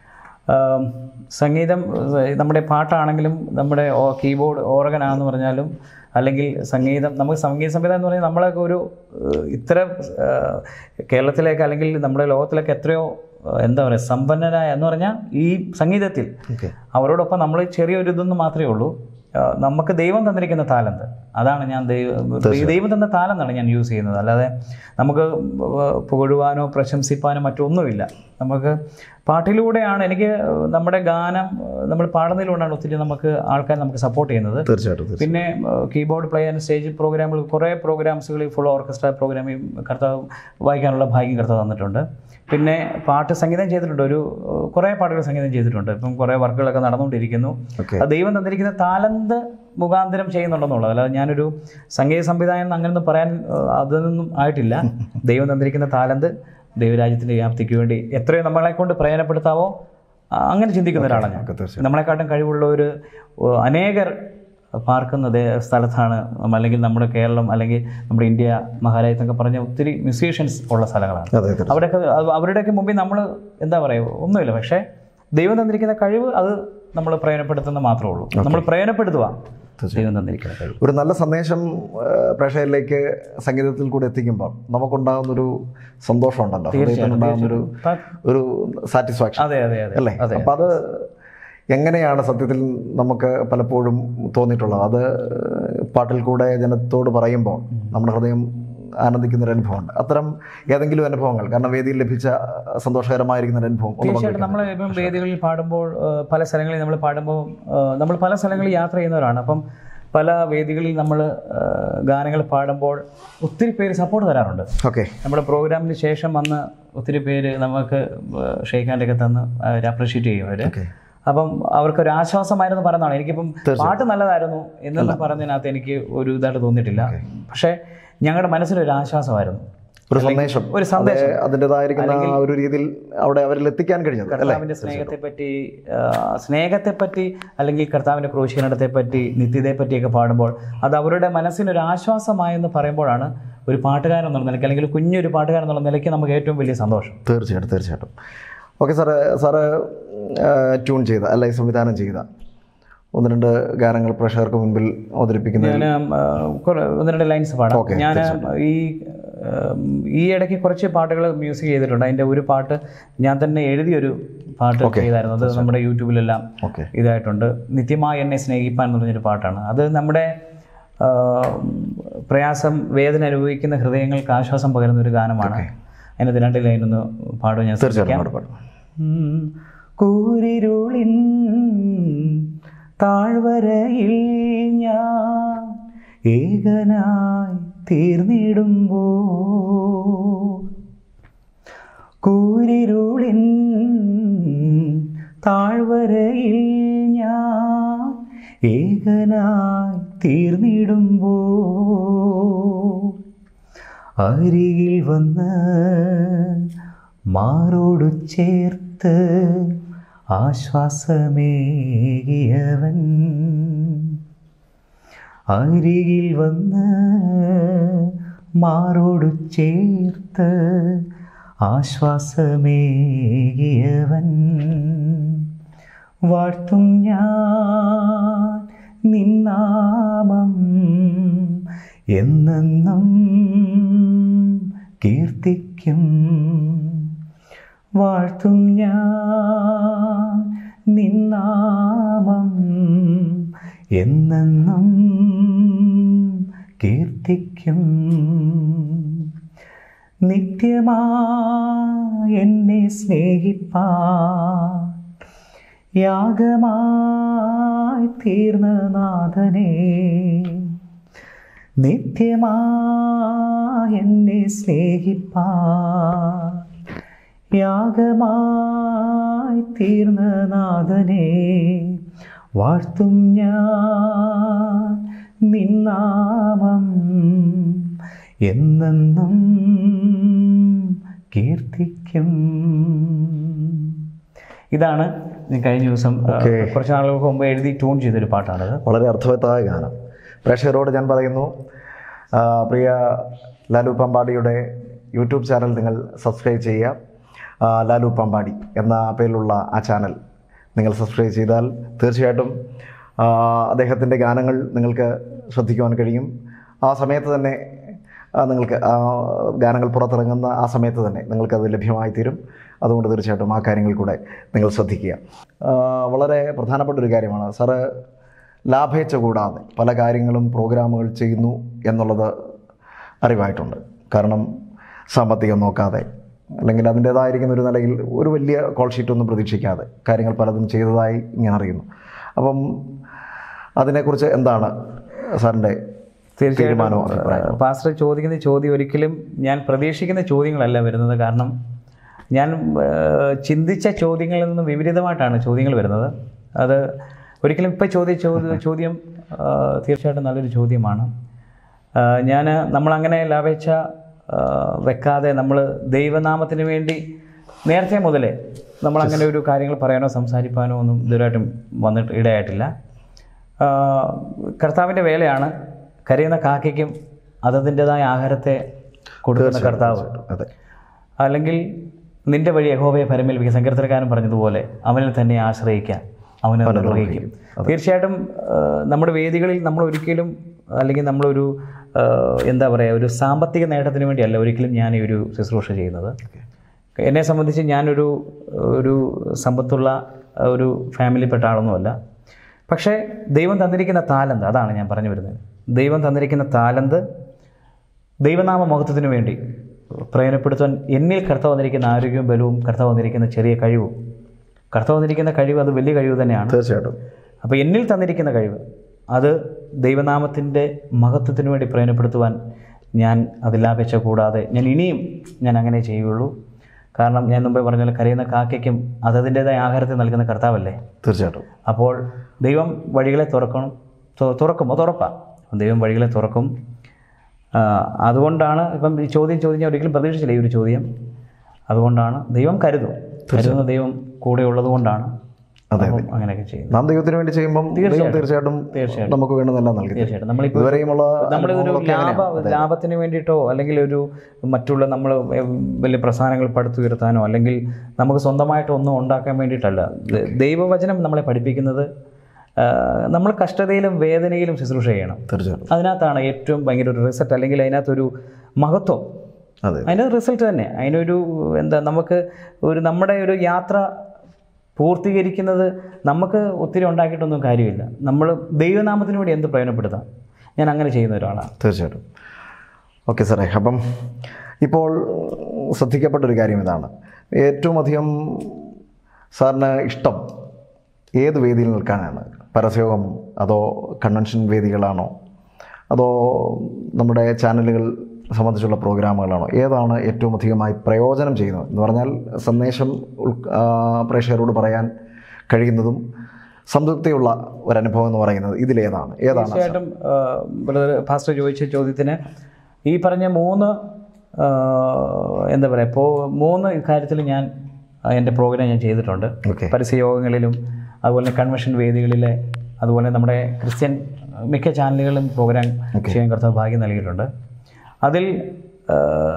ആം, സംഗീതം ഏഹ്, നമ്മുടെ പാട്ടാണെങ്കിലും നമ്മുടെ ഓ- കീബോർഡ് ഓർഗനാന്ന് പറഞ്ഞാലും അല്ലെങ്കിൽ സംഗീതം നമുക്ക് സംഗീത സംവിധാനം എന്ന് പറഞ്ഞാൽ നമ്മളൊക്കെ ഒരു ഏഹ്, ഇത്തരം ഏഹ്, കേരളത്തിലേക്ക് അല്ലെങ്കിൽ നമ്മുടെ ലോകത്തിലേക്ക് എത്രയോ ഏഹ്, എന്താ പറയുക സമ്പന്നരായ എന്ന് പറഞ്ഞാൽ ഈ സംഗീതത്തിൽ ഓക്കെ അവരോടൊപ്പം നമ്മൾ ചെറിയൊരു ഇതൊന്നും മാത്രമേ ഉള്ളൂ ആ, നമുക്ക് ദൈവം തന്നിരിക്കുന്ന താലന്ത് അതാണ് ഞാൻ ദൈവം ദൈവം തന്ന താലന്താണ് ഞാൻ യൂസ് ചെയ്യുന്നത് അല്ലാതെ നമുക്ക് പുകഴുവാനോ പ്രശംസിപ്പാനോ മറ്റൊന്നുമില്ല നമുക്ക് പാട്ടിലൂടെയാണ് എനിക്ക് നമ്മുടെ ഗാനം നമ്മൾ പാടുന്നതിലൂടെയാണ് ഒത്തിരി നമുക്ക് ആൾക്കാർ നമുക്ക് സപ്പോർട്ട് ചെയ്യുന്നത് തീർച്ചയായിട്ടും തീർച്ചയായിട്ടും. പിന്നെ കീബോർഡ് പ്ലേ ആൻഡ് സ്റ്റേജ് പ്രോഗ്രാമുകൾ കുറേ പ്രോഗ്രാംസുകൾ ഫുൾ ഓർക്കസ്ട്ര പ്രോഗ്രാമിൽ കർത്താവ് വായിക്കാനുള്ള ഭാഗ്യം കർത്താവ് തന്നിട്ടുണ്ട് പിന്നെ പാട്ട് സംഗീതം ചെയ്തിട്ടുണ്ട് ഒരു ഏഹ്, കുറേ പാട്ടുകൾ സംഗീതം ചെയ്തിട്ടുണ്ട് ഇപ്പം കുറേ വർക്കുകളൊക്കെ നടന്നുകൊണ്ടിരിക്കുന്നു ഓക്കെ അത് ദൈവം തന്നിരിക്കുന്ന താലന്ത് മുഖാന്തരം ചെയ്യുന്നുണ്ടെന്നുള്ളത് അല്ലാതെ ഞാനൊരു സംഗീത സംവിധാനം അങ്ങനെയൊന്നും പറയാൻ ഏഹ്, അതൊന്നും ആയിട്ടില്ല ദൈവം തന്നിരിക്കുന്ന താലന്ത് ദൈവരാജ്യത്തിൻ്റെ വ്യാപ്തിക്ക് വേണ്ടി എത്രയോ നമ്മളെ കൊണ്ട് പ്രയോജനപ്പെടുത്താവോ ആ, അങ്ങനെ ചിന്തിക്കുന്ന ഒരാളാണ് ഞാൻ ഓക്കെ തീർച്ചയായും നമ്മളെക്കാട്ടും കഴിവുള്ള ഒരു ഏഹ്, അനേകർ പാർക്കുന്ന ദേ- സ്ഥലത്താണ് നമ്മ- അല്ലെങ്കിൽ നമ്മുടെ കേരളം അല്ലെങ്കിൽ നമ്മുടെ ഇന്ത്യ മഹാരാജ്യം എന്നൊക്കെ പറഞ്ഞ ഒത്തിരി മ്യൂസീഷ്യൻസ് ഉള്ള സ്ഥലങ്ങളാണ് അതെ തീർച്ചയായും അവരൊക്കെ അവ- അവരുടെയൊക്കെ മുമ്പിൽ നമ്മൾ എന്താ പറയുക ഒന്നുമില്ല പക്ഷേ ദൈവം തന്നിരിക്കുന്ന കഴിവ് അത് നമ്മൾ പ്രയോജനപ്പെടുത്തുന്ന മാത്രമേ ഉള്ളൂ നമ്മൾ പ്രയോജനപ്പെടുത്തുക ദൈവം തന്നിരിക്കുന്ന കഴിവ് ഒരു നല്ല സന്ദേശം ആ, പ്രേക്ഷകരിലേക്ക് സംഗീതത്തിൽ കൂടെ എത്തിക്കുമ്പോൾ നമുക്കുണ്ടാകുന്നൊരു സന്തോഷമുണ്ടല്ലോ ഹൃദയത്തിനുണ്ടാകുന്നൊരു പ- ഒരു സാറ്റിസ്ഫാക്ഷൻ അതെ അതെ അതെ അല്ലേ അപ്പം അത് എങ്ങനെയാണ് സത്യത്തിൽ നമുക്ക് പലപ്പോഴും തോന്നിയിട്ടുള്ളത് അത് പാട്ടിൽ കൂടെ ജനത്തോട് പറയുമ്പോൾ നമ്മുടെ ഹൃദയം ആനന്ദിക്കുന്ന ഒരു അനുഭവമുണ്ട് അത്തരം ഏതെങ്കിലും അനുഭവങ്ങൾ കാരണം വേദിയിൽ ലഭിച്ച സന്തോഷകരമായിരിക്കുന്ന ഒരു അനുഭവം ഒന്ന് തീർച്ചയായിട്ടും നമ്മൾ ഇപ്പം വേദികളിൽ പാടുമ്പോൾ ആ, പല സ്ഥലങ്ങളിൽ നമ്മൾ പാടുമ്പോൾ ആ, നമ്മൾ പല സ്ഥലങ്ങളിൽ യാത്ര ചെയ്യുന്നവരാണ് അപ്പം പല വേദികളിൽ നമ്മൾ ഗാനങ്ങൾ പാടുമ്പോൾ ഒത്തിരി പേര് സപ്പോർട്ട് തരാറുണ്ട് ഓക്കെ നമ്മുടെ പ്രോഗ്രാമിന് ശേഷം വന്ന് ഒത്തിരി പേര് നമുക്ക് ഷെയ്ക്ക് ഹാൻഡൊക്കെ തന്ന് അവർ അപ്രീഷിയേറ്റ് ചെയ്യും അവർ ഓക്കെ അപ്പം അവർക്കൊരു ആശ്വാസമായിരുന്നു പറയുന്നതാണ് എനിക്കിപ്പം പാട്ട് നല്ലതായിരുന്നു എന്നൊന്നും പറഞ്ഞതിനകത്ത് എനിക്ക് ഒരു ഇതായിട്ട് തോന്നിയിട്ടില്ല പക്ഷേ ഞങ്ങളുടെ മനസ്സിലൊരു ആശ്വാസമായിരുന്നു ഒരു സന്ദേശം ഒരു സന്ദേശം അത് അതിൻ്റെതായിരിക്കുന്ന ആ ഒരു രീതിയിൽ അവിടെ അവരിൽ എത്തിക്കാൻ കഴിഞ്ഞത് അല്ലേ കർത്താവിൻ്റെ സ്നേഹത്തെപ്പറ്റി ആ, സ്നേഹത്തെപ്പറ്റി അല്ലെങ്കിൽ കർത്താവിൻ്റെ ക്രൂശീകരണത്തെപ്പറ്റി നിത്യതയെപ്പറ്റിയൊക്കെ പാടുമ്പോൾ അത് അവരുടെ മനസ്സിനൊരു ആശ്വാസമായെന്ന് പറയുമ്പോഴാണ് ഒരു പാട്ടുകാരൻ എന്നുള്ള നിലയ്ക്ക് അല്ലെങ്കിൽ ഒരു കുഞ്ഞൊരു പാട്ടുകാരൻ എന്നുള്ള നിലയ്ക്ക് നമുക്ക് ഏറ്റവും വലിയ സന്തോഷം തീർച്ചയായിട്ടും തീർച്ചയായിട്ടും ഓക്കെ സാറ് സാറ് ട്യൂൺ ചെയ്ത അല്ലെങ്കിൽ സംവിധാനം ചെയ്ത ഒന്ന് രണ്ട് ഗാനങ്ങൾ പ്രേക്ഷകർക്ക് മുൻപിൽ അവതരിപ്പിക്കുന്ന ഞാൻ ആ, കുറെ- ഒന്ന് രണ്ട് ലൈൻസ് പാടാം ഞാൻ ഈ ഉം, ഈ ഇടയ്ക്ക് കുറച്ച് പാട്ടുകൾ മ്യൂസിക് ചെയ്തിട്ടുണ്ട് അതിൻ്റെ ഒരു പാട്ട് ഞാൻ തന്നെ എഴുതിയൊരു പാട്ട് ചെയ്തായിരുന്നു അത് നമ്മുടെ യൂട്യൂബിലെല്ലാം ഓക്കെ ഇതായിട്ടുണ്ട് നിത്യമായി എന്നെ സ്നേഹിപ്പാൻ എന്ന് പറഞ്ഞൊരു പാട്ടാണ് അത് നമ്മുടെ ആ, പ്രയാസം വേദന അനുഭവിക്കുന്ന ഹൃദയങ്ങൾക്ക് ആശ്വാസം പകരുന്ന ഒരു ഗാനമാണ് അതിനകത്ത് രണ്ട് ലൈനൊന്ന് പാടും ഞാൻ തീർച്ചയായിട്ടും ശ്രമിക്കാം പാടും, പാടും. ഉം. കൂരിരുളിൻ താഴ്വരയിൽ ഞാൻ ഏകനായി തീർന്നിടുമ്പോ കൂരിരുളിൻ താഴ്വരയിൽ ഞാൻ ഏകനായി തീർന്നിടുമ്പോ അരികിൽ വന്ന് മാറോടു ചേർത്ത് ആശ്വാസമേകിയവൻ അരികിൽ വന്ന് മാറോടു ചേർത്ത് ആശ്വാസമേകിയവൻ വാഴ്ത്തും ഞാൻ നിന്നാമം എന്നെന്നും കീർത്തിക്കും വാഴ്ത്തും ഞാൻ നിന്നാമം എന്നെന്നും കീർത്തിക്കും നിത്യമായി എന്നെ സ്നേഹിപ്പാ യാഗമായി തീർന്ന നാഥനെ നിത്യമായി എന്നെ സ്നേഹിപ്പാ യാഗമായി തീർന്ന നാഥനെ വാഴ്ത്തും ഞാൻ നിന്നാമം എന്നെന്നും കീർത്തിക്കും ഇതാണ് ഞാൻ കഴിഞ്ഞ ദിവസം ആ, Okay. കുറച്ച് നാളുകൾക്ക് മുമ്പ് എഴുതി ട്യൂൺ ചെയ്തൊരു പാട്ടാണത് വളരെ അർത്ഥവത്തായ ഗാനം പ്രേക്ഷകരോട് ഞാൻ പറയുന്നു ആ, പ്രിയ ലാലു പമ്പാടിയുടെ യൂട്യൂബ് ചാനൽ നിങ്ങൾ സബ്സ്ക്രൈബ് ചെയ്യുക ആ, ലാലു പമ്പാടി എന്ന പേരിലുള്ള ആ ചാനൽ നിങ്ങൾ സബ്സ്ക്രൈബ് ചെയ്താൽ തീർച്ചയായിട്ടും ആ, അദ്ദേഹത്തിൻ്റെ ഗാനങ്ങൾ നിങ്ങൾക്ക് ശ്രദ്ധിക്കുവാൻ കഴിയും ആ സമയത്ത് തന്നെ ആ, നിങ്ങൾക്ക് ആ ഗാനങ്ങൾ പുറത്തിറങ്ങുന്ന ആ സമയത്ത് തന്നെ നിങ്ങൾക്കത് ലഭ്യമായി തീരും അതുകൊണ്ട് തീർച്ചയായിട്ടും ആ കാര്യങ്ങൾ കൂടെ നിങ്ങൾ ശ്രദ്ധിക്കുക ആ, വളരെ പ്രധാനപ്പെട്ട ഒരു കാര്യമാണ് സാറ് ലാഭേച്ഛ കൂടാതെ പല കാര്യങ്ങളും പ്രോഗ്രാമുകൾ ചെയ്യുന്നു എന്നുള്ളത് അറിവായിട്ടുണ്ട് കാരണം സാമ്പത്തികം നോക്കാതെ അല്ലെങ്കിൽ അതിൻ്റേതായിരിക്കുന്ന ഒരു നിലയിൽ ഒരു വലിയ കോൾ ഷീറ്റൊന്നും പ്രതീക്ഷിക്കാതെ കാര്യങ്ങൾ പലതും ചെയ്തതായി ഞാൻ അറിയുന്നു അപ്പം അതിനെക്കുറിച്ച് എന്താണ് സാറിൻ്റെ തീരുമാനവും അഭിപ്രായവും? തീർച്ചയായിട്ടും പാസ്റ്റർ ചോദിക്കുന്ന ചോദ്യം ഒരിക്കലും ഞാൻ പ്രതീക്ഷിക്കുന്ന ചോദ്യങ്ങളല്ല വരുന്നത് കാരണം ഞാൻ ആ, ചിന്തിച്ച ചോദ്യങ്ങളിൽ നിന്ന് വിപരീതമായിട്ടാണ് ചോദ്യങ്ങൾ വരുന്നത് അത് ഒരിക്കലും ഇപ്പം ചോദിച്ച ചോദ്യ- ചോദ്യം ആ, തീർച്ചയായിട്ടും നല്ലൊരു ചോദ്യമാണ് ഞാൻ നമ്മളങ്ങനെ ലാഭേച്ഛ ആ, വെക്കാതെ നമ്മൾ ദൈവനാമത്തിന് വേണ്ടി നേരത്തെ മുതലേ നമ്മളങ്ങനെ ഒരു കാര്യങ്ങൾ പറയാനോ സംസാരിക്കാനോ ഒന്നും ഇതുവരായിട്ടും വന്നിട്ട് ഇടയായിട്ടില്ല ആ, കർത്താവിൻ്റെ വേലയാണ് കരയുന്ന കാക്കയ്ക്കും അതതിൻ്റെതായ ആഹാരത്തെ കൊടുക്കുന്ന കർത്താവ് അതെ അല്ലെങ്കിൽ നിന്റെ വഴി യഹോബയെ പരമേൽപ്പിക്കുക സങ്കീർത്തനക്കാരൻ പറഞ്ഞതുപോലെ അവനിൽ തന്നെ ആശ്രയിക്കാൻ അവനെ നിർവഹിക്കും തീർച്ചയായിട്ടും ആ, നമ്മുടെ വേദികളിൽ നമ്മൾ ഒരിക്കലും അല്ലെങ്കിൽ നമ്മളൊരു ആ, എന്താ പറയുക ഒരു സാമ്പത്തിക നേട്ടത്തിന് വേണ്ടിയല്ല ഒരിക്കലും ഞാൻ ഈ ഒരു ശുശ്രൂഷ ചെയ്യുന്നത് എന്നെ സംബന്ധിച്ച് ഞാനൊരു ഒരു സമ്പത്തുള്ള ഒരു ഫാമിലിപ്പെട്ട ആളൊന്നുമല്ല പക്ഷേ ദൈവം തന്നിരിക്കുന്ന താലന്ത് അതാണ് ഞാൻ പറഞ്ഞു വരുന്നത് ദൈവം തന്നിരിക്കുന്ന താലന്ത് ദൈവനാമ മഹത്വത്തിന് വേണ്ടി പ്രയോജനപ്പെടുത്താൻ എന്നിൽ കർത്താവ് വന്നിരിക്കുന്ന ആരോഗ്യവും ബലവും കർത്താവ് വന്നിരിക്കുന്ന ചെറിയ കഴിവും കർത്താവ് വന്നിരിക്കുന്ന കഴിവ് അത് വലിയ കഴിവ് തന്നെയാണ് തീർച്ചയായിട്ടും അപ്പോൾ എന്നിൽ തന്നിരിക്കുന്ന കഴിവ് അത് ദൈവനാമത്തിൻ്റെ മഹത്വത്തിന് വേണ്ടി പ്രയോജനപ്പെടുത്തുവാൻ ഞാൻ അതിലാപേക്ഷ കൂടാതെ ഞാൻ ഇനിയും ഞാൻ അങ്ങനെ ചെയ്യുള്ളൂ കാരണം ഞാൻ മുമ്പേ പറഞ്ഞ പോലെ കരയുന്ന കാക്കയ്ക്കും അതതിൻ്റെതായ ആഹാരത്തെ നൽകുന്ന കർത്താവല്ലേ തീർച്ചയായിട്ടും അപ്പോൾ ദൈവം വഴികളെ തുറക്കണം തു- തുറക്കും അത് ഉറപ്പാണ് ദൈവം വഴികളെ തുറക്കും ആ, അതുകൊണ്ടാണ് ഇപ്പം ഈ ചോദ്യം ചോദിച്ചാൽ ഒരിക്കലും പ്രതീക്ഷിച്ചില്ല ഈ ഒരു ചോദ്യം അതുകൊണ്ടാണ് ദൈവം കരുതും കരുതുന്ന ദൈവം കൂടെ ഉള്ളത് കൊണ്ടാണ് അപ്പം അങ്ങനെയൊക്കെ ചെയ്യുന്നത് നാം ദൈവത്തിന് വേണ്ടി ചെയ്യുമ്പം ദൈവം തീർച്ചയായിട്ടും തീർച്ചയായിട്ടും. നമുക്ക് വേണ്ടുന്നതെല്ലാം നൽകി തരും. തീർച്ചയായിട്ടും നമ്മളിപ്പോൾ ഇതുവരെയുമുള്ള നമ്മളിതൊരു അനുഭവങ്ങളൊക്കെ ലാഭ ലാഭത്തിന് വേണ്ടിയിട്ടോ അല്ലെങ്കിൽ ഒരു മറ്റുള്ള നമ്മൾ വലിയ പ്രസ്ഥാനങ്ങൾ പടുത്തുയർത്താനോ അല്ലെങ്കിൽ നമുക്ക് സ്വന്തമായിട്ട് ഒന്നും ഉണ്ടാക്കാൻ വേണ്ടിയിട്ടല്ല ദ- ദൈവവചനം നമ്മളെ പഠിപ്പിക്കുന്നത് ആ, നമ്മൾ കഷ്ടതയിലും വേദനയിലും ശുശ്രൂഷ ചെയ്യണം തീർച്ചയായിട്ടും അതിനകത്താണ് ഏറ്റവും ഭയങ്കര ഒരു റിസൾട്ട് അല്ലെങ്കിൽ അതിനകത്തൊരു മഹത്വം അതെ അതിൻ്റെ റിസൾട്ട് തന്നെ അതിനൊരു എന്താ നമുക്ക് ഒരു നമ്മുടെ ഒരു യാത്ര പൂർത്തീകരിക്കുന്നത് നമുക്ക് ഒത്തിരി ഉണ്ടാക്കിയിട്ടൊന്നും കാര്യമില്ല നമ്മൾ ദൈവനാമത്തിന് വേണ്ടി എന്ത് പ്രയോജനപ്പെടുത്താം ഞാൻ അങ്ങനെ ചെയ്യുന്ന ഒരാളാണ് തീർച്ചയായിട്ടും ഓക്കെ സാറേ അപ്പം ഇപ്പോൾ ശ്രദ്ധിക്കപ്പെട്ട ഒരു കാര്യം ഇതാണ് ഏറ്റവും അധികം സാറിന് ഇഷ്ടം ഏത് വേദിയിൽ നിൽക്കാനാണ് പരസ്യോഗം അതോ കൺവെൻഷൻ വേദികളാണോ അതോ നമ്മുടെ ചാനലുകൾ സംബന്ധിച്ചുള്ള പ്രോഗ്രാമുകളാണോ ഏതാണ് ഏറ്റവും അധികമായി പ്രയോജനം ചെയ്യുന്നത് എന്ന് പറഞ്ഞാൽ സന്ദേശം ഉൾ ആ, പ്രേക്ഷകരോട് പറയാൻ കഴിയുന്നതും സംതൃപ്തിയുള്ള ഒരനുഭവം എന്ന് പറയുന്നത് ഇതിലേതാണ് ഏതാണ് തീർച്ചയായിട്ടും ബ്രദർ ഫാസ്റ്റർ ചോദിച്ച ചോദ്യത്തിന് ഈ പറഞ്ഞ മൂന്ന് ആ, എന്താ പറയുക ഇപ്പോൾ മൂന്ന് കാര്യത്തിൽ ഞാൻ എൻ്റെ പ്രോഗ്രാം ഞാൻ ചെയ്തിട്ടുണ്ട് ഓക്കെ പരസ്യയോഗങ്ങളിലും അതുപോലെ കൺവെൻഷൻ വേദികളിലെ അതുപോലെ നമ്മുടെ ക്രിസ്ത്യൻ മിക്ക ചാനലുകളിലും പ്രോഗ്രാം ചെയ്യാൻ കർത്താവ് ഭാഗ്യം നൽകിയിട്ടുണ്ട് അതിൽ ആ,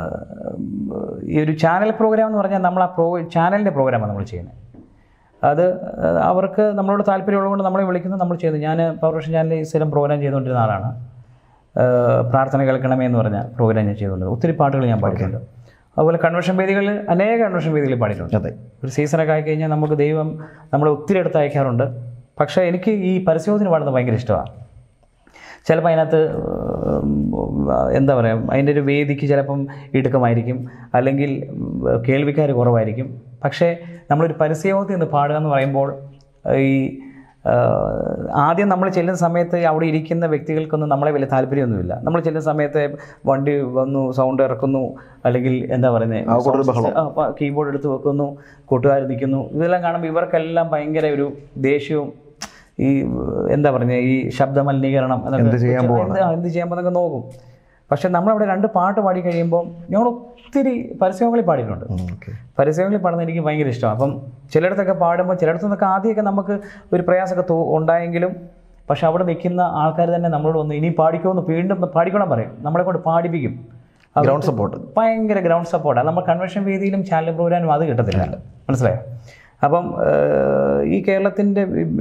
ഈ ഒരു ചാനൽ പ്രോഗ്രാം എന്ന് പറഞ്ഞാൽ നമ്മൾ ആ പ്രോ ചാനലിൻ്റെ പ്രോഗ്രാമാണ് നമ്മൾ ചെയ്യുന്നത് അത് ആ, അവർക്ക് നമ്മളോട് താല്പര്യമുള്ളതുകൊണ്ട് നമ്മളെ വിളിക്കുന്നു നമ്മൾ ചെയ്യുന്നു ഞാൻ പൗർഷൻ ചാനലിൽ സ്ഥിരം പ്രോഗ്രാം ചെയ്തുകൊണ്ടിരുന്ന ആളാണ് ആ, പ്രാർത്ഥന കേൾക്കണമേ എന്ന് പറഞ്ഞ പ്രോഗ്രാം ഞാൻ ചെയ്തുകൊണ്ട് ഒത്തിരി പാട്ടുകൾ ഞാൻ പാടിയിട്ടുണ്ട് അതുപോലെ കൺവെൻഷൻ വേദികളിൽ അനേക കൺവെൻഷൻ വേദികളിൽ പാടിയിട്ടുണ്ട് അതെ ഒരു സീസണൊക്കെ ആയി കഴിഞ്ഞാൽ നമുക്ക് ദൈവം നമ്മളെ ഒത്തിരി അടുത്ത് അയക്കാറുണ്ട് പക്ഷേ എനിക്ക് ഈ പരസ്യത്തിന് പാടുന്നത് ഭയങ്കര ഇഷ്ടമാണ് ചിലപ്പോൾ അതിനകത്ത് ഉം, എന്താ പറയുക അതിൻ്റെ ഒരു വേദിക്ക് ചിലപ്പം ഇടുക്കമായിരിക്കും അല്ലെങ്കിൽ കേൾവിക്കാർ കുറവായിരിക്കും പക്ഷേ നമ്മളൊരു പരസ്യയോഗത്തിൽ നിന്ന് പാടുക എന്ന് പറയുമ്പോൾ ഈ ആ, ആദ്യം നമ്മൾ ചെല്ലുന്ന സമയത്ത് അവിടെ ഇരിക്കുന്ന വ്യക്തികൾക്കൊന്നും നമ്മളെ വലിയ താല്പര്യമൊന്നുമില്ല നമ്മൾ ചെല്ലുന്ന സമയത്ത് വണ്ടി വന്നു സൗണ്ട് ഇറക്കുന്നു അല്ലെങ്കിൽ എന്താ പറയുന്നത് കീബോർഡ് എടുത്ത് വെക്കുന്നു കൂട്ടുകാർ നിൽക്കുന്നു ഇതെല്ലാം കാണുമ്പോൾ ഇവർക്കെല്ലാം ഭയങ്കര ഒരു ദേഷ്യവും ഈ എന്താ പറയുക ഈ ശബ്ദ മലിനീകരണം അതൊക്കെ എന്ത് ചെയ്യാൻ എന്ത് ആ, എന്ത് ചെയ്യാൻ എന്നൊക്കെ നോക്കും പക്ഷെ നമ്മളവിടെ രണ്ട് പാട്ട് പാടി കഴിയുമ്പോൾ ഞങ്ങൾ ഒത്തിരി പരസ്യങ്ങളിൽ പാടിയിട്ടുണ്ട് ഓക്കെ പരസ്യങ്ങളിൽ പാടുന്നത് എനിക്ക് ഭയങ്കര ഇഷ്ടമാണ് അപ്പം ചിലയിടത്തൊക്കെ പാടുമ്പോൾ ചിലയിടത്തു നിന്നൊക്കെ ആദ്യമൊക്കെ നമുക്ക് ഒരു പ്രയാസമൊക്കെ തോ ഉണ്ടായെങ്കിലും പക്ഷെ അവിടെ നിൽക്കുന്ന ആൾക്കാർ തന്നെ നമ്മളോട് വന്ന് ഇനി പാടിക്കുമെന്ന് വീണ്ടും പാടിക്കണം പറയും നമ്മളെ കൊണ്ട് പാടിപ്പിക്കും അത് ഗ്രൗണ്ട് സപ്പോർട്ട് ഭയങ്കര ഗ്രൗണ്ട് സപ്പോർട്ടാണ് നമ്മൾ കൺവെൻഷൻ വേദിയിലും ചാനൽ പ്രോഗ്രാമും അത് കിട്ടത്തില്ല മനസ്സിലായോ അപ്പം ഏഹ്, ഈ കേരളത്തിൻ്റെ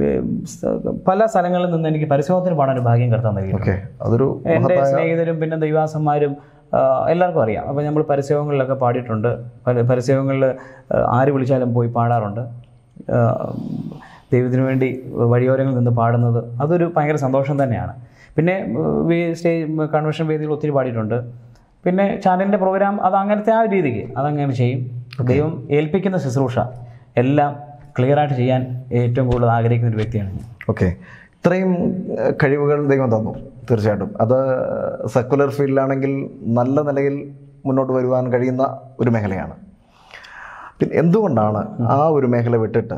പല സ്ഥലങ്ങളിൽ നിന്ന് എനിക്ക് പരിശോധന പാടാൻ ഒരു ഭാഗ്യം കർത്താൻ നൽകിയിട്ടുണ്ട് ഓക്കെ അതൊരു എൻ്റെ സ്നേഹിതരും പിന്നെ ദൈവാസന്മാരും ആ, എല്ലാവർക്കും അറിയാം അപ്പോൾ നമ്മൾ പരസ്യങ്ങളിലൊക്കെ പാടിയിട്ടുണ്ട് പല- പരസ്യങ്ങളിൽ ആ, ആര് വിളിച്ചാലും പോയി പാടാറുണ്ട് ആ, ദൈവത്തിന് വേണ്ടി വഴിയോരങ്ങളിൽ നിന്ന് പാടുന്നത് അതൊരു ഭയങ്കര സന്തോഷം തന്നെയാണ് പിന്നെ സ്റ്റേജ് കൺവെൻഷൻ വേദികൾ ഒത്തിരി പാടിയിട്ടുണ്ട് പിന്നെ ചാനലിൻ്റെ പ്രോഗ്രാം അത് അങ്ങനത്തെ ആ ഒരു രീതിക്ക് അതങ്ങനെ ചെയ്യും ദൈവം ഏൽപ്പിക്കുന്ന ശുശ്രൂഷ എല്ലാം ക്ലിയറായിട്ട് ചെയ്യാൻ ഏറ്റവും കൂടുതൽ ആഗ്രഹിക്കുന്ന ഒരു വ്യക്തിയാണ് ഞാൻ ഓക്കെ ഇത്രയും ഏഹ്, കഴിവുകൾ ദൈവം തന്നു തീർച്ചയായിട്ടും അത് സെക്കുലർ ഫീൽഡിലാണെങ്കിൽ നല്ല നിലയിൽ മുന്നോട്ട് വരുവാൻ കഴിയുന്ന ഒരു മേഖലയാണ് പിന്നെ എന്തുകൊണ്ടാണ് ആ ഒരു മേഖല വിട്ടിട്ട്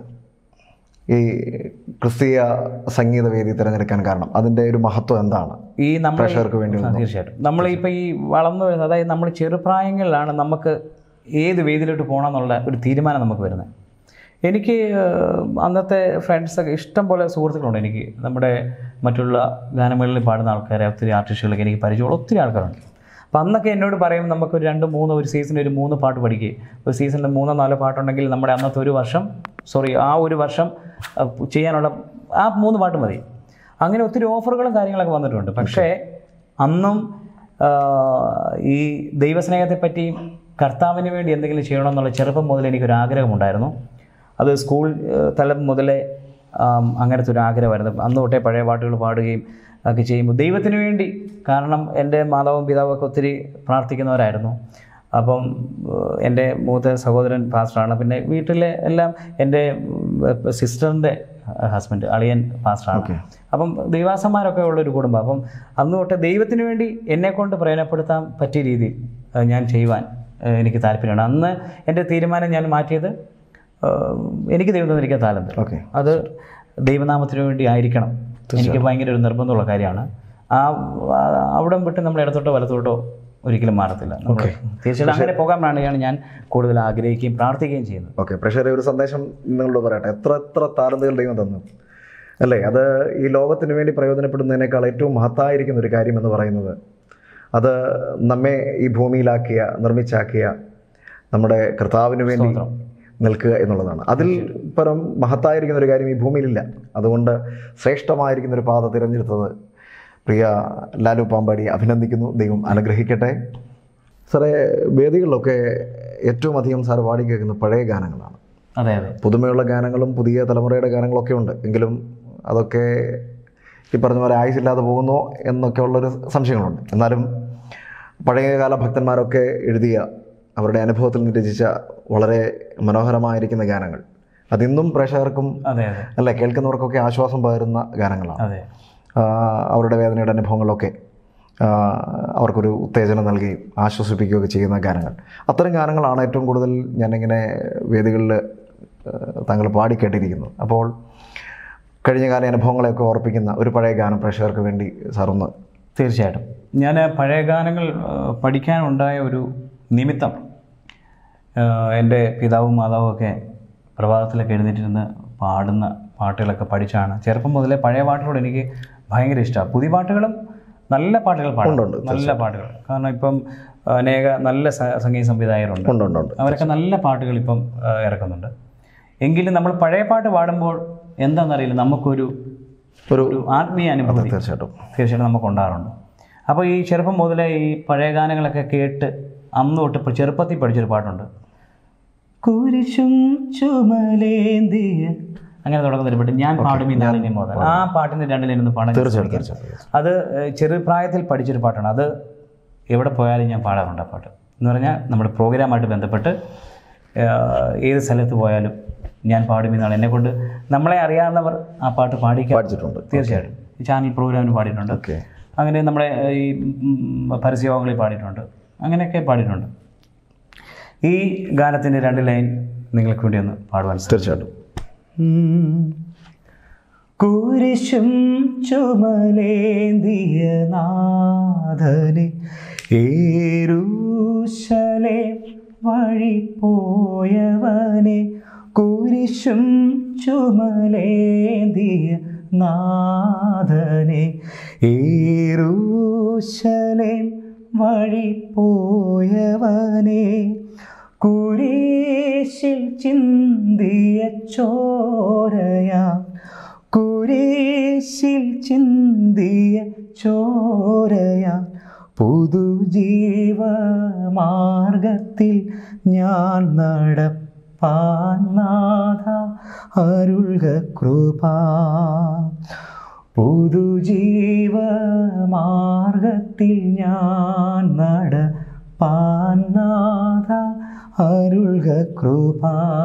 ഈ ക്രിസ്തീയ സംഗീത വേദി തിരഞ്ഞെടുക്കാൻ കാരണം അതിൻ്റെ ഒരു മഹത്വം എന്താണ് ഈ നമ്മൾ പ്രേക്ഷകർക്ക് വേണ്ടി ആ, തീർച്ചയായിട്ടും നമ്മളിപ്പോൾ ഈ വളർന്നു വരുന്നത് അതായത് നമ്മൾ ചെറുപ്രായങ്ങളിലാണ് നമുക്ക് ഏത് വേദിയിലോട്ട് പോകണം എന്നുള്ള ഒരു തീരുമാനം നമുക്ക് വരുന്നത് എനിക്ക് ഏഹ്, അന്നത്തെ ഫ്രണ്ട്സൊക്കെ ഇഷ്ടം പോലെ സുഹൃത്തുക്കളുണ്ട് എനിക്ക് നമ്മുടെ മറ്റുള്ള ഗാനമേളയിൽ പാടുന്ന ആൾക്കാരെ ഒത്തിരി ആർട്ടിസ്റ്റുകളൊക്കെ എനിക്ക് പരിചയമുള്ള ഒത്തിരി ആൾക്കാരുണ്ട് അപ്പം അന്നൊക്കെ എന്നോട് പറയും നമുക്ക് ഒരു രണ്ട് മൂന്ന് ഒരു സീസണിൽ ഒരു മൂന്ന് പാട്ട് പഠിക്കുക ഒരു സീസണിൽ മൂന്നോ നാലോ പാട്ടുണ്ടെങ്കിൽ നമ്മുടെ അന്നത്തെ ഒരു വർഷം സോറി ആ ഒരു വർഷം അഹ്, ചെയ്യാനുള്ള ആ മൂന്ന് പാട്ട് മതി അങ്ങനെ ഒത്തിരി ഓഫറുകളും കാര്യങ്ങളൊക്കെ വന്നിട്ടുണ്ട് പക്ഷേ അന്നും ആ, ഈ ദൈവസ്നേഹത്തെപ്പറ്റിയും കർത്താവിന് വേണ്ടി എന്തെങ്കിലും ചെയ്യണമെന്നുള്ള ചെറുപ്പം മുതൽ എനിക്കൊരു ആഗ്രഹമുണ്ടായിരുന്നു അത് സ്കൂൾ ആ, തലം മുതലേ ആം, അങ്ങനത്തെ ഒരു ആഗ്രഹമായിരുന്നു അന്ന് തൊട്ടേ പഴയ പാട്ടുകൾ പാടുകയും ഒക്കെ ചെയ്യുമ്പോൾ ദൈവത്തിന് വേണ്ടി കാരണം എൻ്റെ മാതാവും പിതാവും ഒക്കെ ഒത്തിരി പ്രാർത്ഥിക്കുന്നവരായിരുന്നു അപ്പം ഏഹ്, എൻ്റെ മൂത്ത സഹോദരൻ പാസ്റ്ററാണ് പിന്നെ വീട്ടിലെ എല്ലാം എൻ്റെ സിസ്റ്ററിൻ്റെ ഹസ്ബൻഡ് അളിയൻ പാസ്റ്ററാണ് അപ്പം ദൈവാസന്മാരൊക്കെ ഉള്ളൊരു കുടുംബം അപ്പം അന്ന് തൊട്ട് ദൈവത്തിന് വേണ്ടി എന്നെക്കൊണ്ട് പ്രയോജനപ്പെടുത്താൻ പറ്റിയ രീതിയിൽ ഏഹ്, ഞാൻ ചെയ്യുവാൻ ഏഹ്, എനിക്ക് താല്പര്യമാണ് അന്ന് എൻ്റെ തീരുമാനം ഞാൻ മാറ്റിയത് ഏഹ്, എനിക്ക് ദൈവം തന്നിരിക്കുന്ന താലന്ത് ഓക്കെ അത് ദൈവനാമത്തിന് വേണ്ടി ആയിരിക്കണം എനിക്ക് ഭയങ്കര ഒരു നിർബന്ധമുള്ള കാര്യമാണ് ആ ആ- അവിടം വിട്ട് നമ്മൾ ഇടത്തോട്ടോ വലത്തോട്ടോ ഒരിക്കലും മാറത്തില്ല നമ്മൾ തീർച്ചയായിട്ടും അങ്ങനെ പോകാനാണ് ഞാൻ കൂടുതൽ ആഗ്രഹിക്കുകയും പ്രാർത്ഥിക്കുകയും ചെയ്യുന്നത് ഓക്കെ പ്രഷറെ ഒരു സന്ദേശം നിങ്ങളോട് പറയട്ടെ എത്ര എത്ര താരന്തകൾ ദൈവം തന്നു അല്ലേ അത് ഈ ലോകത്തിന് വേണ്ടി പ്രയോജനപ്പെടുന്നതിനേക്കാൾ ഏറ്റവും മഹത്തായിരിക്കുന്ന ഒരു കാര്യം എന്ന് പറയുന്നത് അത് നമ്മെ ഈ ഭൂമിയിലാക്കിയ നിർമ്മിച്ചാക്കിയ നമ്മുടെ കർത്താവിന് വേണ്ടി നിൽക്കുക എന്നുള്ളതാണ് അതിൽ പരം മഹത്തായിരിക്കുന്ന ഒരു കാര്യം ഈ ഭൂമിയിലില്ല അതുകൊണ്ട് ശ്രേഷ്ഠമായിരിക്കുന്ന ഒരു പാത തിരഞ്ഞെടുത്തത് പ്രിയ ലാലു പാമ്പാടി അഭിനന്ദിക്കുന്നു ദൈവം അനുഗ്രഹിക്കട്ടെ സാറേ വേദികളിലൊക്കെ ഏറ്റവും അധികം സാർ പാടി കേൾക്കുന്ന പഴയ ഗാനങ്ങളാണ് അതെ അതെ പുതുമയുള്ള ഗാനങ്ങളും പുതിയ തലമുറയുടെ ഗാനങ്ങളൊക്കെ ഉണ്ട് എങ്കിലും അതൊക്കെ ഈ പറഞ്ഞ പോലെ ആയുസില്ലാതെ പോകുന്നോ എന്നൊക്കെ ഉള്ളൊരു സംശയങ്ങളുണ്ട് എന്നാലും പഴയകാല ഭക്തന്മാരൊക്കെ എഴുതിയ അവരുടെ അനുഭവത്തിൽ നിന്ന് രചിച്ച വളരെ മനോഹരമായിരിക്കുന്ന ഗാനങ്ങൾ അതിന്നും പ്രേക്ഷകർക്കും അതെ അതെ അല്ല കേൾക്കുന്നവർക്കൊക്കെ ആശ്വാസം പകരുന്ന ഗാനങ്ങളാണ് അതെ ആ, അവരുടെ വേദനയുടെ അനുഭവങ്ങളൊക്കെ ആ, അവർക്കൊരു ഉത്തേജനം നൽകുകയും ആശ്വസിപ്പിക്കുകയൊക്കെ ചെയ്യുന്ന ഗാനങ്ങൾ അത്തരം ഗാനങ്ങളാണ് ഏറ്റവും കൂടുതൽ ഞാനിങ്ങനെ വേദികളിൽ താങ്കൾ പാടിക്കേട്ടിരിക്കുന്നത് അപ്പോൾ കഴിഞ്ഞകാല അനുഭവങ്ങളെയൊക്കെ ഓർപ്പിക്കുന്ന ഒരു പഴയ ഗാനം പ്രേക്ഷകർക്ക് വേണ്ടി സാറൊന്ന് തീർച്ചയായിട്ടും ഞാൻ പഴയ ഗാനങ്ങൾ ആ, പഠിക്കാനുണ്ടായ ഒരു നിമിത്തം ആ, എൻ്റെ പിതാവും മാതാവും ഒക്കെ പ്രഭാതത്തിലൊക്കെ എഴുന്നേറ്റിരുന്ന് പാടുന്ന പാട്ടുകളൊക്കെ പഠിച്ചാണ് ചെറുപ്പം മുതലേ പഴയ പാട്ടുകളോട് എനിക്ക് ഭയങ്കര ഇഷ്ടമാണ് പുതിയ പാട്ടുകളും നല്ല പാട്ടുകൾ പാടും നല്ല പാട്ടുകൾ കാരണം ഇപ്പം അനേക നല്ല സ- സംഗീത സംവിധായകരുണ്ട് ഉണ്ട് ഉണ്ട് ഉണ്ട് അവരൊക്കെ നല്ല പാട്ടുകൾ ഇപ്പം ആ, ഇറക്കുന്നുണ്ട് എങ്കിലും നമ്മൾ പഴയ പാട്ട് പാടുമ്പോൾ എന്താണെന്നറിയില്ല നമുക്കൊരു ഒരു ഒരു ആത്മീയ അനുഭൂതി തീർച്ചയായിട്ടും തീർച്ചയായിട്ടും നമുക്ക് ഉണ്ടാകാറുണ്ട് അപ്പോൾ ഈ ചെറുപ്പം മുതലേ ഈ പഴയ ഗാനങ്ങളൊക്കെ കേട്ട് അന്ന് തൊട്ട് ഇപ്പോൾ ചെറുപ്പത്തിൽ പഠിച്ചൊരു പാട്ടുണ്ട് കുരിശും ചുമലേന്തിയ അങ്ങനെ തുടങ്ങുന്ന ഒരു പാട്ട് ഞാൻ പാടും ഇന്നാളിനി മോദൻ ആ പാട്ടിന് രണ്ടിലിരുന്ന് പാടാൻ ഞാൻ തീർച്ചയായിട്ടും ശ്രമിക്കാം. തീർച്ചയായിട്ടും അത് ഏഹ്, ചെറുപ്രായത്തിൽ പഠിച്ചൊരു പാട്ടാണ് അത് എവിടെ പോയാലും ഞാൻ പാടാറുണ്ട് ആ പാട്ട് എന്ന് പറഞ്ഞാൽ നമ്മുടെ പ്രോഗ്രാമായിട്ട് ബന്ധപ്പെട്ട് ഏഹ്, ഏത് സ്ഥലത്ത് പോയാലും ഞാൻ പാടുമെന്നാണ് എന്നെക്കൊണ്ട് നമ്മളെ അറിയാവുന്നവർ ആ പാട്ട് പാടിക്കാൻ പഠിച്ചിട്ടുണ്ട് തീർച്ചയായിട്ടും ഈ ചാനൽ പ്രോഗ്രാമിന് പാടിയിട്ടുണ്ട് ഓക്കെ അങ്ങനെ നമ്മുടെ ഏഹ്, ഈ ഉം, പരസ്യഭാവങ്ങളിൽ പാടിയിട്ടുണ്ട് അങ്ങനെയൊക്കെ പാടിയിട്ടുണ്ട് ഈ ഗാനത്തിൻ്റെ രണ്ട് ലൈൻ നിങ്ങൾക്ക് വേണ്ടി ഒന്ന് പാടുവാൻ സാധിക്കും തീർച്ചയായിട്ടും കുരിശും ചുമലേന്തിയ നാഥനെ ഏരൂശലെ വഴി പോയവനെ കുരിശും ചുമലേന്തിയ നാഥനെ ഏരൂശലെ വഴി പോയവനെ കുരിശിൽ ചിന്തിയ ചോരയാ കുരിശിൽ ചിന്തിയ ചോരയാ പുതുജീവമാർഗത്തിൽ ഞാൻ നടപ്പാൻ നാഥ അരുൾക കൃപ പുതുജീവമാർഗത്തിൽ ഞാൻ നടപ്പാൻ നാഥ അരുൾക കൃപ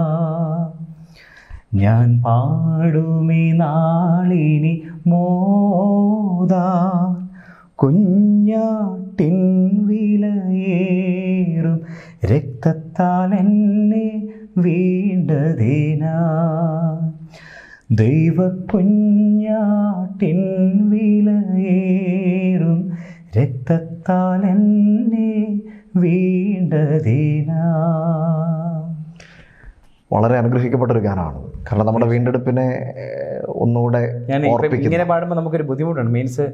ഞാൻ പാടുമി നാളിനി മോദാ കുഞ്ഞാട്ടിൻ വിലയേറും രക്തത്താൽ എന്നെ വീണ്ടതിനാ ദൈവ കുഞ്ഞാട്ടിൻ വിലയേറും രക്തത്താൽ എന്നെ വീണ്ടതിനാ വളരെ അനുഗ്രഹിക്കപ്പെട്ട ഒരു ഗാനമാണ് കാരണം നമ്മുടെ വീണ്ടെടുപ്പിനെ ഏഹ്, ഒന്നുകൂടെ ഞാൻ ഇപ്പം ഇങ്ങനെ പാടുമ്പോൾ നമുക്കൊരു ബുദ്ധിമുട്ടുണ്ട് മീൻസ്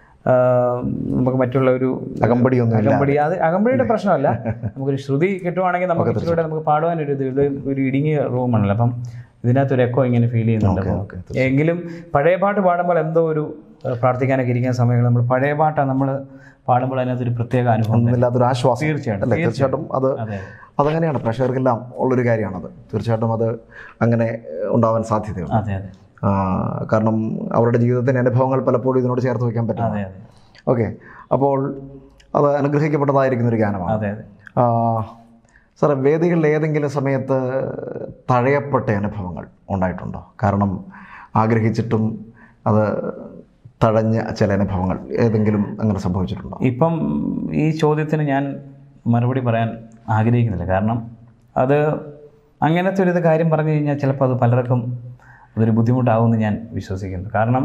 നമുക്ക് മറ്റുള്ള ഒരു അകമ്പടിയൊന്നും ഇല്ല അകമ്പടി അത് അകമ്പടിയുടെ പ്രശ്നമല്ല നമുക്കൊരു ശ്രുതി കിട്ടുവാണെങ്കിൽ നമുക്ക് ഇച്ചിലൂടെ നമുക്ക് പാടുവാനൊരു ഇത് ഇത് ഒരു ഇടുങ്ങിയ റൂമാണല്ലോ അപ്പം ഇതിനകത്ത് ഒരു എക്കോ ഇങ്ങനെ ഫീൽ ചെയ്യുന്നുണ്ട് അപ്പോൾ ഓക്കെ എങ്കിലും പഴയ പാട്ട് പാടുമ്പോൾ എന്തോ ഒരു ഏഹ്, പ്രാർത്ഥിക്കാനൊക്കെ ഇരിക്കുന്ന സമയങ്ങൾ നമ്മൾ പഴയ പാട്ടാണ് നമ്മൾ പാടുമ്പോൾ അതിനകത്തൊരു പ്രത്യേക അനുഭവം ഒന്നുമില്ലാത്തൊരു ആശ്വാസം തീർച്ചയായിട്ടും അല്ലേ തീർച്ചയായിട്ടും അത് അതെ അതങ്ങനെയാണ് പ്രേക്ഷകർക്കെല്ലാം ഉള്ളൊരു കാര്യമാണത് തീർച്ചയായിട്ടും അത് അങ്ങനെ ഉണ്ടാവാൻ സാധ്യതയുണ്ട് അതെ അതെ ആ, കാരണം അവരുടെ ജീവിതത്തിൻ്റെ അനുഭവങ്ങൾ പലപ്പോഴും ഇതിനോട് ചേർത്ത് വയ്ക്കാൻ പറ്റും അതെ അതെ ഓക്കെ അപ്പോൾ അത് അനുഗ്രഹിക്കപ്പെട്ടതായിരിക്കുന്ന ഒരു ഗാനമാണ് അതെ അതെ ആ, സാറേ വേദികളിൽ ഏതെങ്കിലും സമയത്ത് തഴയപ്പെട്ട അനുഭവങ്ങൾ ഉണ്ടായിട്ടുണ്ടോ കാരണം ആഗ്രഹിച്ചിട്ടും അത് തഴഞ്ഞ ചില അനുഭവങ്ങൾ ഏതെങ്കിലും അങ്ങനെ സംഭവിച്ചിട്ടുണ്ടോ ഇപ്പം ഈ ചോദ്യത്തിന് ഞാൻ മറുപടി പറയാൻ ആഗ്രഹിക്കുന്നില്ല കാരണം അത് അങ്ങനത്തെ ഒരു ഇത് കാര്യം പറഞ്ഞു കഴിഞ്ഞാൽ ചിലപ്പോൾ അത് പലർക്കും അതൊരു ബുദ്ധിമുട്ടാവുമെന്ന് ഞാൻ വിശ്വസിക്കുന്നു കാരണം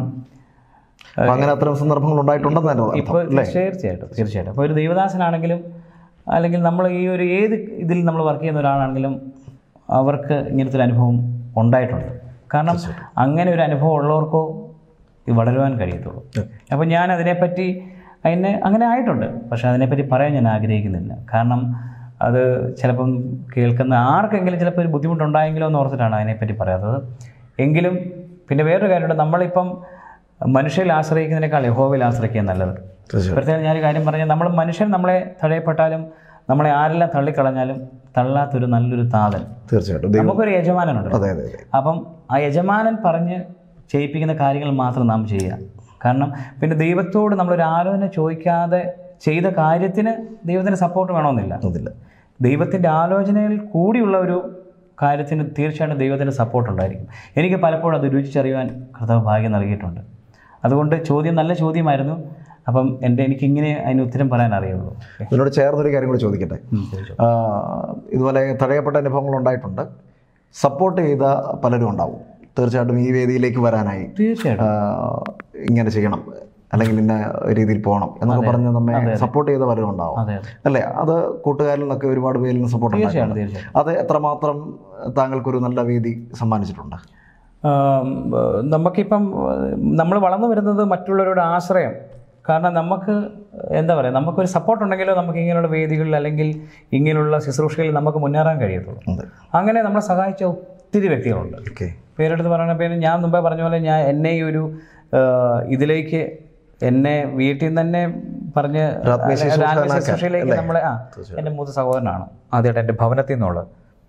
അപ്പോൾ അങ്ങനെ അത്തരം സന്ദർഭങ്ങൾ ഉണ്ടായിട്ടുണ്ടെന്ന് തന്നെ ഇപ്പോൾ തീർച്ചയായിട്ടും തീർച്ചയായിട്ടും അപ്പോൾ ഒരു ദൈവദാസനാണെങ്കിലും അല്ലെങ്കിൽ നമ്മൾ ഈ ഒരു ഏത് ഇതിൽ നമ്മൾ വർക്ക് ചെയ്യുന്ന ഒരാളാണെങ്കിലും അവർക്ക് ഇങ്ങനത്തെ ഒരു അനുഭവം ഉണ്ടായിട്ടുണ്ട് കാരണം അങ്ങനെ ഒരു അനുഭവം ഉള്ളവർക്കോ ഇത് വളരുവാൻ കഴിയത്തുള്ളൂ അപ്പോൾ ഞാൻ അതിനെപ്പറ്റി അതിനെ അങ്ങനെ ആയിട്ടുണ്ട് പക്ഷേ അതിനെപ്പറ്റി പറയാൻ ഞാൻ ആഗ്രഹിക്കുന്നില്ല കാരണം അത് ചിലപ്പം കേൾക്കുന്ന ആർക്കെങ്കിലും ചിലപ്പോൾ ഒരു ബുദ്ധിമുട്ടുണ്ടായെങ്കിലോ എന്ന് ഓർത്തിട്ടാണ് അതിനെപ്പറ്റി പറയാത്തത് എങ്കിലും പിന്നെ വേറൊരു കാര്യമുണ്ട് നമ്മളിപ്പം മനുഷ്യരിൽ ആശ്രയിക്കുന്നതിനേക്കാൾ യഹോവയിൽ ആശ്രയിക്കുക നല്ലത് തീർച്ചയായും പ്രത്യേകം ഞാനൊരു കാര്യം പറഞ്ഞാൽ നമ്മൾ മനുഷ്യൻ നമ്മളെ തടയപ്പെട്ടാലും നമ്മളെ ആരെല്ലാം തള്ളിക്കളഞ്ഞാലും തള്ളാത്തൊരു നല്ലൊരു താതൻ തീർച്ചയായിട്ടും ദൈവം നമുക്കൊരു യജമാനനുണ്ട് അതെ അതെ അതെ അപ്പം ആ യജമാനൻ പറഞ്ഞ് ചെയ്യിപ്പിക്കുന്ന കാര്യങ്ങൾ മാത്രം നാം ചെയ്യുക കാരണം പിന്നെ ദൈവത്തോട് നമ്മളൊരു ആലോചന ചോദിക്കാതെ ചെയ്ത കാര്യത്തിന് ദൈവത്തിന് സപ്പോർട്ട് വേണമെന്നില്ല അതില്ല ദൈവത്തിൻ്റെ ആലോചനയിൽ കൂടിയുള്ള ഒരു കാര്യത്തിന് തീർച്ചയായിട്ടും ദൈവത്തിൻ്റെ സപ്പോർട്ട് ഉണ്ടായിരിക്കും എനിക്ക് പലപ്പോഴും അത് രുചിച്ചറിയുവാൻ കർത്താവ് ഭാഗ്യം നൽകിയിട്ടുണ്ട് അതുകൊണ്ട് ചോദ്യം നല്ല ചോദ്യമായിരുന്നു അപ്പം എൻ്റെ എനിക്കിങ്ങനെ അതിന് ഉത്തരം പറയാൻ അറിയുള്ളൂ ഇതിനോട് ചേർന്നൊരു കാര്യം കൂടി ചോദിക്കട്ടെ ഉം, ചോദിച്ചോ. ആ, ഇതുപോലെ തടയപ്പെട്ട അനുഭവങ്ങൾ ഉണ്ടായിട്ടുണ്ട് സപ്പോർട്ട് ചെയ്ത പലരും ഉണ്ടാവും തീർച്ചയായിട്ടും ഈ വേദിയിലേക്ക് വരാനായി തീർച്ചയായിട്ടും ആ, ഇങ്ങനെ ചെയ്യണം അല്ലെങ്കിൽ ഇന്ന രീതിയിൽ പോകണം എന്നൊക്കെ പറഞ്ഞ് നമ്മെ സപ്പോർട്ട് ചെയ്ത പലരും ഉണ്ടാവും അതെ അതെ അല്ലേ അത് കൂട്ടുകാരിൽ നിന്നൊക്കെ ഒരുപാട് പേരിൽ നിന്ന് സപ്പോർട്ട് തീർച്ചയായും തീർച്ചയായും അത് എത്രമാത്രം താങ്കൾക്കൊരു നല്ല വേദി സമ്മാനിച്ചിട്ടുണ്ട് ആം, ഏഹ് നമുക്കിപ്പം നമ്മൾ വളർന്നു വരുന്നത് മറ്റുള്ളവരുടെ ആശ്രയം കാരണം നമുക്ക് എന്താ പറയുക നമുക്കൊരു സപ്പോർട്ട് ഉണ്ടെങ്കിലോ നമുക്ക് ഇങ്ങനെയുള്ള വേദികളിൽ അല്ലെങ്കിൽ ഇങ്ങനെയുള്ള ശുശ്രൂഷകളിൽ നമുക്ക് മുന്നേറാൻ കഴിയത്തുള്ളൂ അതെ അങ്ങനെ നമ്മളെ സഹായിച്ച ഒത്തിരി വ്യക്തികളുണ്ട് ഓക്കെ പേരെടുത്ത് പറയുന്ന പേര് ഞാൻ മുമ്പേ പറഞ്ഞ പോലെ ഞാൻ എന്നെ ഈ ഒരു ഏഹ്, ഇതിലേക്ക് എന്നെ വീട്ടിൽ നിന്ന് തന്നെ പറഞ്ഞ് ആത്മീയ ഒരു ആത്മീയ ശുശ്രൂഷയിലേക്ക് നമ്മളെ ആ എൻ്റെ മൂത്ത സഹോദരനാണ് ആദ്യമായിട്ട് എൻ്റെ ഭവനത്തിൽ നിന്നുള്ളത്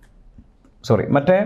സോറി മറ്റേ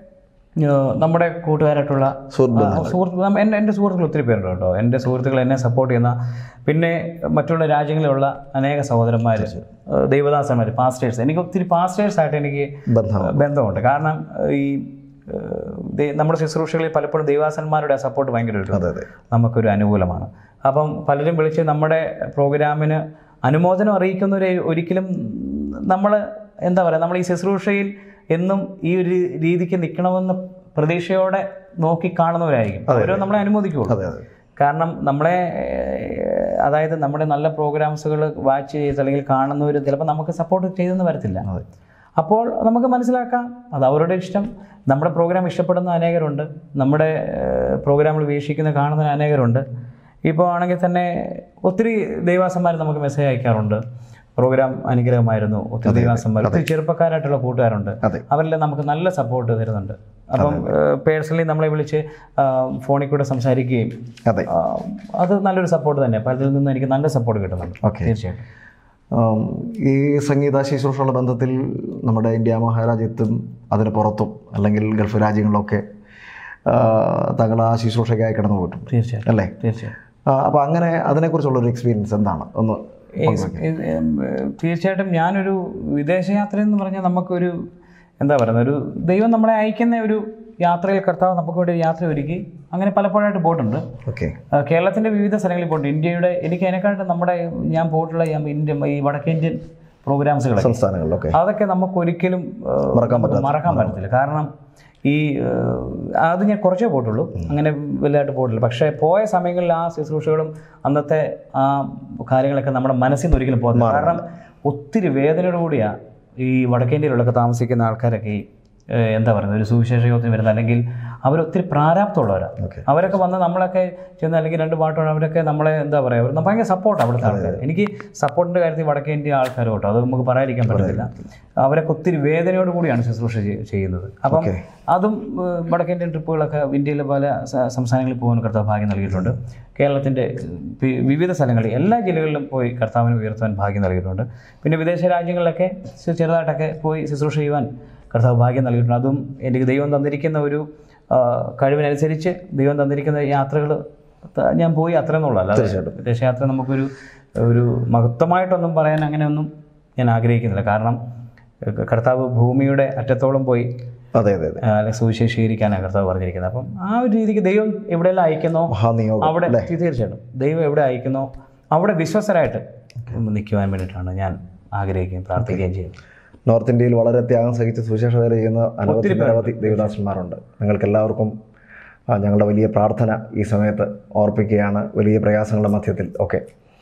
ഏഹ്, നമ്മുടെ കൂട്ടുകാരായിട്ടുള്ള സുഹൃത്ത് ആ, സുഹൃത്ത് നമ്മ- എൻ്റെ എൻ്റെ സുഹൃത്തുക്കൾ ഒത്തിരി പേരുണ്ട് കേട്ടോ എൻ്റെ സുഹൃത്തുക്കൾ എന്നെ സപ്പോർട്ട് ചെയ്യുന്ന പിന്നെ മറ്റുള്ള രാജ്യങ്ങളിലുള്ള അനേക സഹോദരന്മാർ ദൈവദാസന്മാർ പാസ്റ്റേഴ്സ് എനിക്ക് ഒത്തിരി പാസ്റ്റേഴ്സായിട്ട് എനിക്ക് ബന്ധം ബന്ധമുണ്ട് കാരണം ഈ ഏഹ്, ദൈ- നമ്മുടെ ശുശ്രൂഷകളിൽ പലപ്പോഴും ദൈവാസന്മാരുടെ സപ്പോർട്ട് ഭയങ്കര ഒരു അതെ അതെ നമുക്കൊരു അനുകൂലമാണ് അപ്പം പലരും വിളിച്ച് നമ്മുടെ പ്രോഗ്രാമിന് അനുമോദനം അറിയിക്കുന്നവരെ ഒരിക്കലും നമ്മൾ എന്താ പറയുക നമ്മൾ ഈ ശുശ്രൂഷയിൽ എന്നും ഈ ഒരു രീ- രീതിക്ക് നിൽക്കണമെന്ന് പ്രതീക്ഷയോടെ നോക്കി കാണുന്നവരായിരിക്കും അവരോ നമ്മളെ അനുമോദിക്കുള്ളൂ അതെ അതെ കാരണം നമ്മളെ ഏഹ്, അതായത് നമ്മുടെ നല്ല പ്രോഗ്രാംസുകൾ വാച്ച് ചെയ്ത് അല്ലെങ്കിൽ കാണുന്നവർ ചിലപ്പോൾ നമുക്ക് സപ്പോർട്ട് ചെയ്തെന്ന് വരത്തില്ല അതെ അപ്പോൾ നമുക്ക് മനസ്സിലാക്കാം അത് അവരുടെ ഇഷ്ടം നമ്മുടെ പ്രോഗ്രാം ഇഷ്ടപ്പെടുന്ന അനേകരുണ്ട് നമ്മുടെ പ്രോഗ്രാമുകൾ വീക്ഷിക്കുന്ന കാണുന്ന അനേകരുണ്ട് ഇപ്പോൾ ആണെങ്കിൽ തന്നെ ഒത്തിരി ദൈവാസന്മാർ നമുക്ക് മെസ്സേജ് അയക്കാറുണ്ട് പ്രോഗ്രാം അനുഗ്രഹമായിരുന്നു ഒത്തിരി ദൈവാസന്മാർ ഒത്തിരി ചെറുപ്പക്കാരായിട്ടുള്ള കൂട്ടുകാരുണ്ട് അതെ. അവരെല്ലാം നമുക്ക് നല്ല സപ്പോർട്ട് തരുന്നുണ്ട് അപ്പം പേഴ്സണലി നമ്മളെ വിളിച്ച് ആ, ഫോണിൽ കൂടെ സംസാരിക്കുകയും അതെ ആ, അത് നല്ലൊരു സപ്പോർട്ട് തന്നെ പലരിൽ നിന്ന് എനിക്ക് നല്ല സപ്പോർട്ട് കിട്ടുന്നുണ്ട് ഓക്കെ തീർച്ചയായിട്ടും ആം, ഈ സംഗീത ശുശ്രൂഷയുള്ള ബന്ധത്തിൽ നമ്മുടെ ഇന്ത്യ മഹാരാജ്യത്തും അതിന് പുറത്തും അല്ലെങ്കിൽ ഗൾഫ് രാജ്യങ്ങളിലൊക്കെ ആ, താങ്കൾ ആ ശുശ്രൂഷയ്ക്കായി കടന്നു പോയിട്ടുണ്ട് തീർച്ചയായിട്ടും അല്ലേ തീർച്ചയായും അപ്പോൾ അങ്ങനെ അതിനെക്കുറിച്ചുള്ളൊരു എക്സ്പീരിയൻസ് എന്താണ് ഒന്ന് ഏസ് ഇത് ഉം, ഏഹ് തീർച്ചയായിട്ടും ഞാനൊരു വിദേശയാത്ര എന്ന് പറഞ്ഞാൽ നമുക്കൊരു എന്താ പറയുന്നത് ഒരു ദൈവം നമ്മളെ അയക്കുന്ന ഒരു യാത്രയിൽ കർത്താവ് നമുക്ക് വേണ്ടി ഒരു യാത്ര ഒരുക്കി അങ്ങനെ പലപ്പോഴായിട്ട് പോയിട്ടുണ്ട് ഓക്കെ ആ, കേരളത്തിൻ്റെ വിവിധ സ്ഥലങ്ങളിൽ പോയിട്ടുണ്ട് ഇന്ത്യയുടെ എനിക്ക് അതിനെക്കാട്ടും നമ്മുടെ ഞാൻ പോയിട്ടുള്ള ഈ ഇന്ത്യ ഈ വടക്കേന്ത്യൻ പ്രോഗ്രാംസുകളൊക്കെ സംസ്ഥാനങ്ങളിലൊക്കെ അതൊക്കെ നമുക്ക് ഒരിക്കലും ഏഹ്, മറക്കാൻ പറ്റാത്ത മറക്കാൻ പറ്റത്തില്ല കാരണം ഈ ഏഹ്, അത് ഞാൻ കുറച്ചേ പോയിട്ടുള്ളൂ അങ്ങനെ വലുതായിട്ട് പോയിട്ടില്ല പക്ഷേ പോയ സമയങ്ങളിൽ ആ ശുശ്രൂഷകളും അന്നത്തെ ആ കാര്യങ്ങളൊക്കെ നമ്മുടെ മനസ്സിൽ നിന്ന് ഒരിക്കലും പോകുന്നില്ല കാരണം ഒത്തിരി വേദനയോട് കൂടിയാണ് ഈ വടക്കേന്ത്യയിലൊക്കെ താമസിക്കുന്ന ആൾക്കാരൊക്കെ ഈ ഏഹ്, എന്താ പറയുന്നത് ഒരു സുവിശേഷ യോഗത്തിന് വരുന്നത് അല്ലെങ്കിൽ അവരൊത്തിരി പ്രാരാബ്ദമുള്ളവരാണ് ഓക്കെ അവരൊക്കെ വന്ന് നമ്മളൊക്കെ ചെന്ന് അല്ലെങ്കിൽ രണ്ട് പാട്ടോട് അവരൊക്കെ നമ്മളെ എന്താ പറയുക അവർ ഭയങ്കര സപ്പോർട്ട് അവിടുത്തെ ആൾക്കാർ എനിക്ക് സപ്പോർട്ടിൻ്റെ കാര്യത്തിൽ വടക്കേ ഇന്ത്യ ആൾക്കാർ കേട്ടോ അത് നമുക്ക് പറയാതിരിക്കാൻ പറ്റത്തില്ല അവരൊക്കെ ഒത്തിരി വേദനയോട് കൂടിയാണ് ശുശ്രൂഷ ചെയ്യ- ചെയ്യുന്നത് അപ്പം Okay. അതും ഏഹ്, വടക്കേ ഇന്ത്യൻ ട്രിപ്പുകളൊക്കെ ഇന്ത്യയിലെ പല സ- സംസ്ഥാനങ്ങളിൽ പോകാൻ കർത്താവ് ഭാഗ്യം നൽകിയിട്ടുണ്ട് കേരളത്തിൻ്റെ വി- വിവിധ സ്ഥലങ്ങളിൽ എല്ലാ ജില്ലകളിലും പോയി കർത്താവിനെ ഉയർത്താൻ ഭാഗ്യം നൽകിയിട്ടുണ്ട് പിന്നെ വിദേശ രാജ്യങ്ങളിലൊക്കെ ചെ- ചെറുതായിട്ടൊക്കെ പോയി ശുശ്രൂഷ ചെയ്യുവാൻ കർത്താവ് ഭാഗ്യം നൽകിയിട്ടുണ്ട് അതും എനിക്ക് ദൈവം തന്നിരിക്കുന്ന ഒരു ആ, കഴിവിനനുസരിച്ച് ദൈവം തന്നിരിക്കുന്ന യാത്രകൾ ഞാൻ പോയി അത്രയെന്നുള്ള അല്ലാതെ വിദേശയാത്ര നമുക്കൊരു ഒരു മഹത്വമായിട്ടൊന്നും പറയാൻ അങ്ങനെയൊന്നും ഞാൻ ആഗ്രഹിക്കുന്നില്ല കാരണം ഏഹ്, കർത്താവ് ഭൂമിയുടെ അറ്റത്തോളം പോയി അതെ അതെ അതെ ആ, അല്ലെങ്കിൽ സുവിശേഷീകരിക്കാനാണ് കർത്താവ് പറഞ്ഞിരിക്കുന്നത് അപ്പം ആ ഒരു രീതിക്ക് ദൈവം എവിടെയെല്ലാം അയക്കുന്നോ മഹാനിയോഗം അവിടെ തീർച്ചയായിട്ടും ദൈവം എവിടെ അയക്കുന്നോ അവിടെ വിശ്വസരായിട്ട് നിൽക്കുവാൻ വേണ്ടിയിട്ടാണ് ഞാൻ ആഗ്രഹിക്കുകയും പ്രാർത്ഥിക്കുകയും ചെയ്യുന്നത് നോർത്ത് ഇന്ത്യയിൽ വളരെ ത്യാഗം സഹിച്ച് സുവിശേഷ വേല ചെയ്യുന്ന അനവധി നിരവധി ദേവദാസന്മാരുണ്ട് നിങ്ങൾക്ക് എല്ലാവർക്കും ആ, ഞങ്ങളുടെ വലിയ പ്രാർത്ഥന ഈ സമയത്ത് ഓർപ്പിക്കുകയാണ് വലിയ പ്രയാസങ്ങളുടെ മധ്യത്തിൽ ഒക്കെ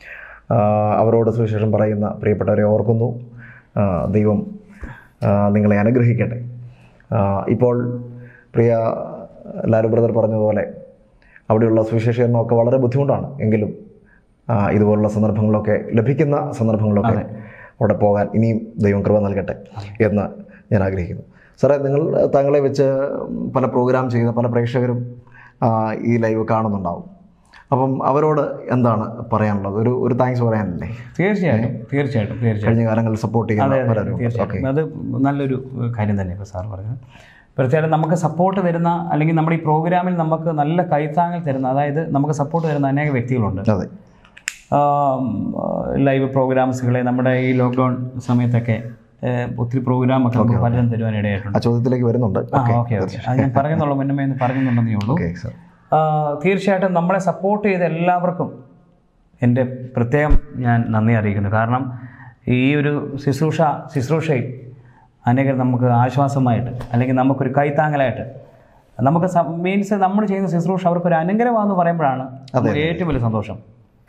ആ, അവരോട് സുവിശേഷം പറയുന്ന പ്രിയപ്പെട്ടവരെ ഓർക്കുന്നു ആ, ദൈവം ആ, നിങ്ങളെ അനുഗ്രഹിക്കട്ടെ ആ, ഇപ്പോൾ പ്രിയ ലാലു ബ്രദർ പറഞ്ഞതുപോലെ അവിടെയുള്ള സുവിശേഷീകരണമൊക്കെ വളരെ ബുദ്ധിമുട്ടാണ് എങ്കിലും ആ, ഇതുപോലുള്ള സന്ദർഭങ്ങളൊക്കെ ലഭിക്കുന്ന സന്ദർഭങ്ങളൊക്കെ അവിടെ പോകാൻ ഇനിയും ദൈവം കൃപ നൽകട്ടെ എന്ന് ഞാൻ ആഗ്രഹിക്കുന്നു സാറേ നിങ്ങൾ താങ്കളെ വെച്ച് പല പ്രോഗ്രാം ചെയ്യുന്ന പല പ്രേക്ഷകരും ആ, ഈ ലൈവ് കാണുന്നുണ്ടാവും അപ്പം അവരോട് എന്താണ് പറയാനുള്ളത് ഒരു ഒരു താങ്ക്സ് പറയാനല്ലേ തീർച്ചയായിട്ടും തീർച്ചയായിട്ടും തീർച്ചയായിട്ടും കഴിഞ്ഞ കാലങ്ങളിൽ സപ്പോർട്ട് ചെയ്യുന്ന പലരും ഓക്കെ തീർച്ചയായിട്ടും അത് നല്ലൊരു കാര്യം തന്നെ ഇപ്പോൾ സാർ പറഞ്ഞത് തീർച്ചയായിട്ടും നമുക്ക് സപ്പോർട്ട് തരുന്ന അല്ലെങ്കിൽ നമ്മുടെ ഈ പ്രോഗ്രാമിൽ നമുക്ക് നല്ല കൈത്താങ്ങൽ തരുന്ന അതായത് നമുക്ക് സപ്പോർട്ട് തരുന്ന അനേക വ്യക്തികളുണ്ട് അതെ ലൈവ് പ്രോഗ്രാംസുകളെ നമ്മുടെ ഈ ലോക്ക്ഡൗൺ സമയത്തൊക്കെ ഏഹ്, ഒത്തിരി പ്രോഗ്രാമൊക്കെ നമുക്ക് പലരും തരുവാൻ ഇടയായിട്ടുണ്ട് ആ ചോദ്യത്തിലേക്ക് വരുന്നുണ്ട് ആ ഓക്കെ ഓക്കെ അത് ഞാൻ പറയുന്നുള്ളൂ മുന്നമേ എന്ന് പറയുന്നുണ്ടെന്നേ ഉള്ളൂ ഓക്കെ സാർ ആ, തീർച്ചയായിട്ടും നമ്മളെ സപ്പോർട്ട് ചെയ്ത എല്ലാവർക്കും എൻ്റെ പ്രത്യേകം ഞാൻ നന്ദി അറിയിക്കുന്നു കാരണം ഈ ഒരു ശുശ്രൂഷ ശുശ്രൂഷയിൽ അനേകർ നമുക്ക് ആശ്വാസമായിട്ട് അല്ലെങ്കിൽ നമുക്കൊരു കൈത്താങ്ങലായിട്ട് നമുക്ക് മീൻസ് നമ്മൾ ചെയ്യുന്ന ശുശ്രൂഷ അവർക്കൊരു അനുഗ്രഹമാണെന്ന് പറയുമ്പോഴാണ് നമുക്ക് ഏറ്റവും വലിയ സന്തോഷം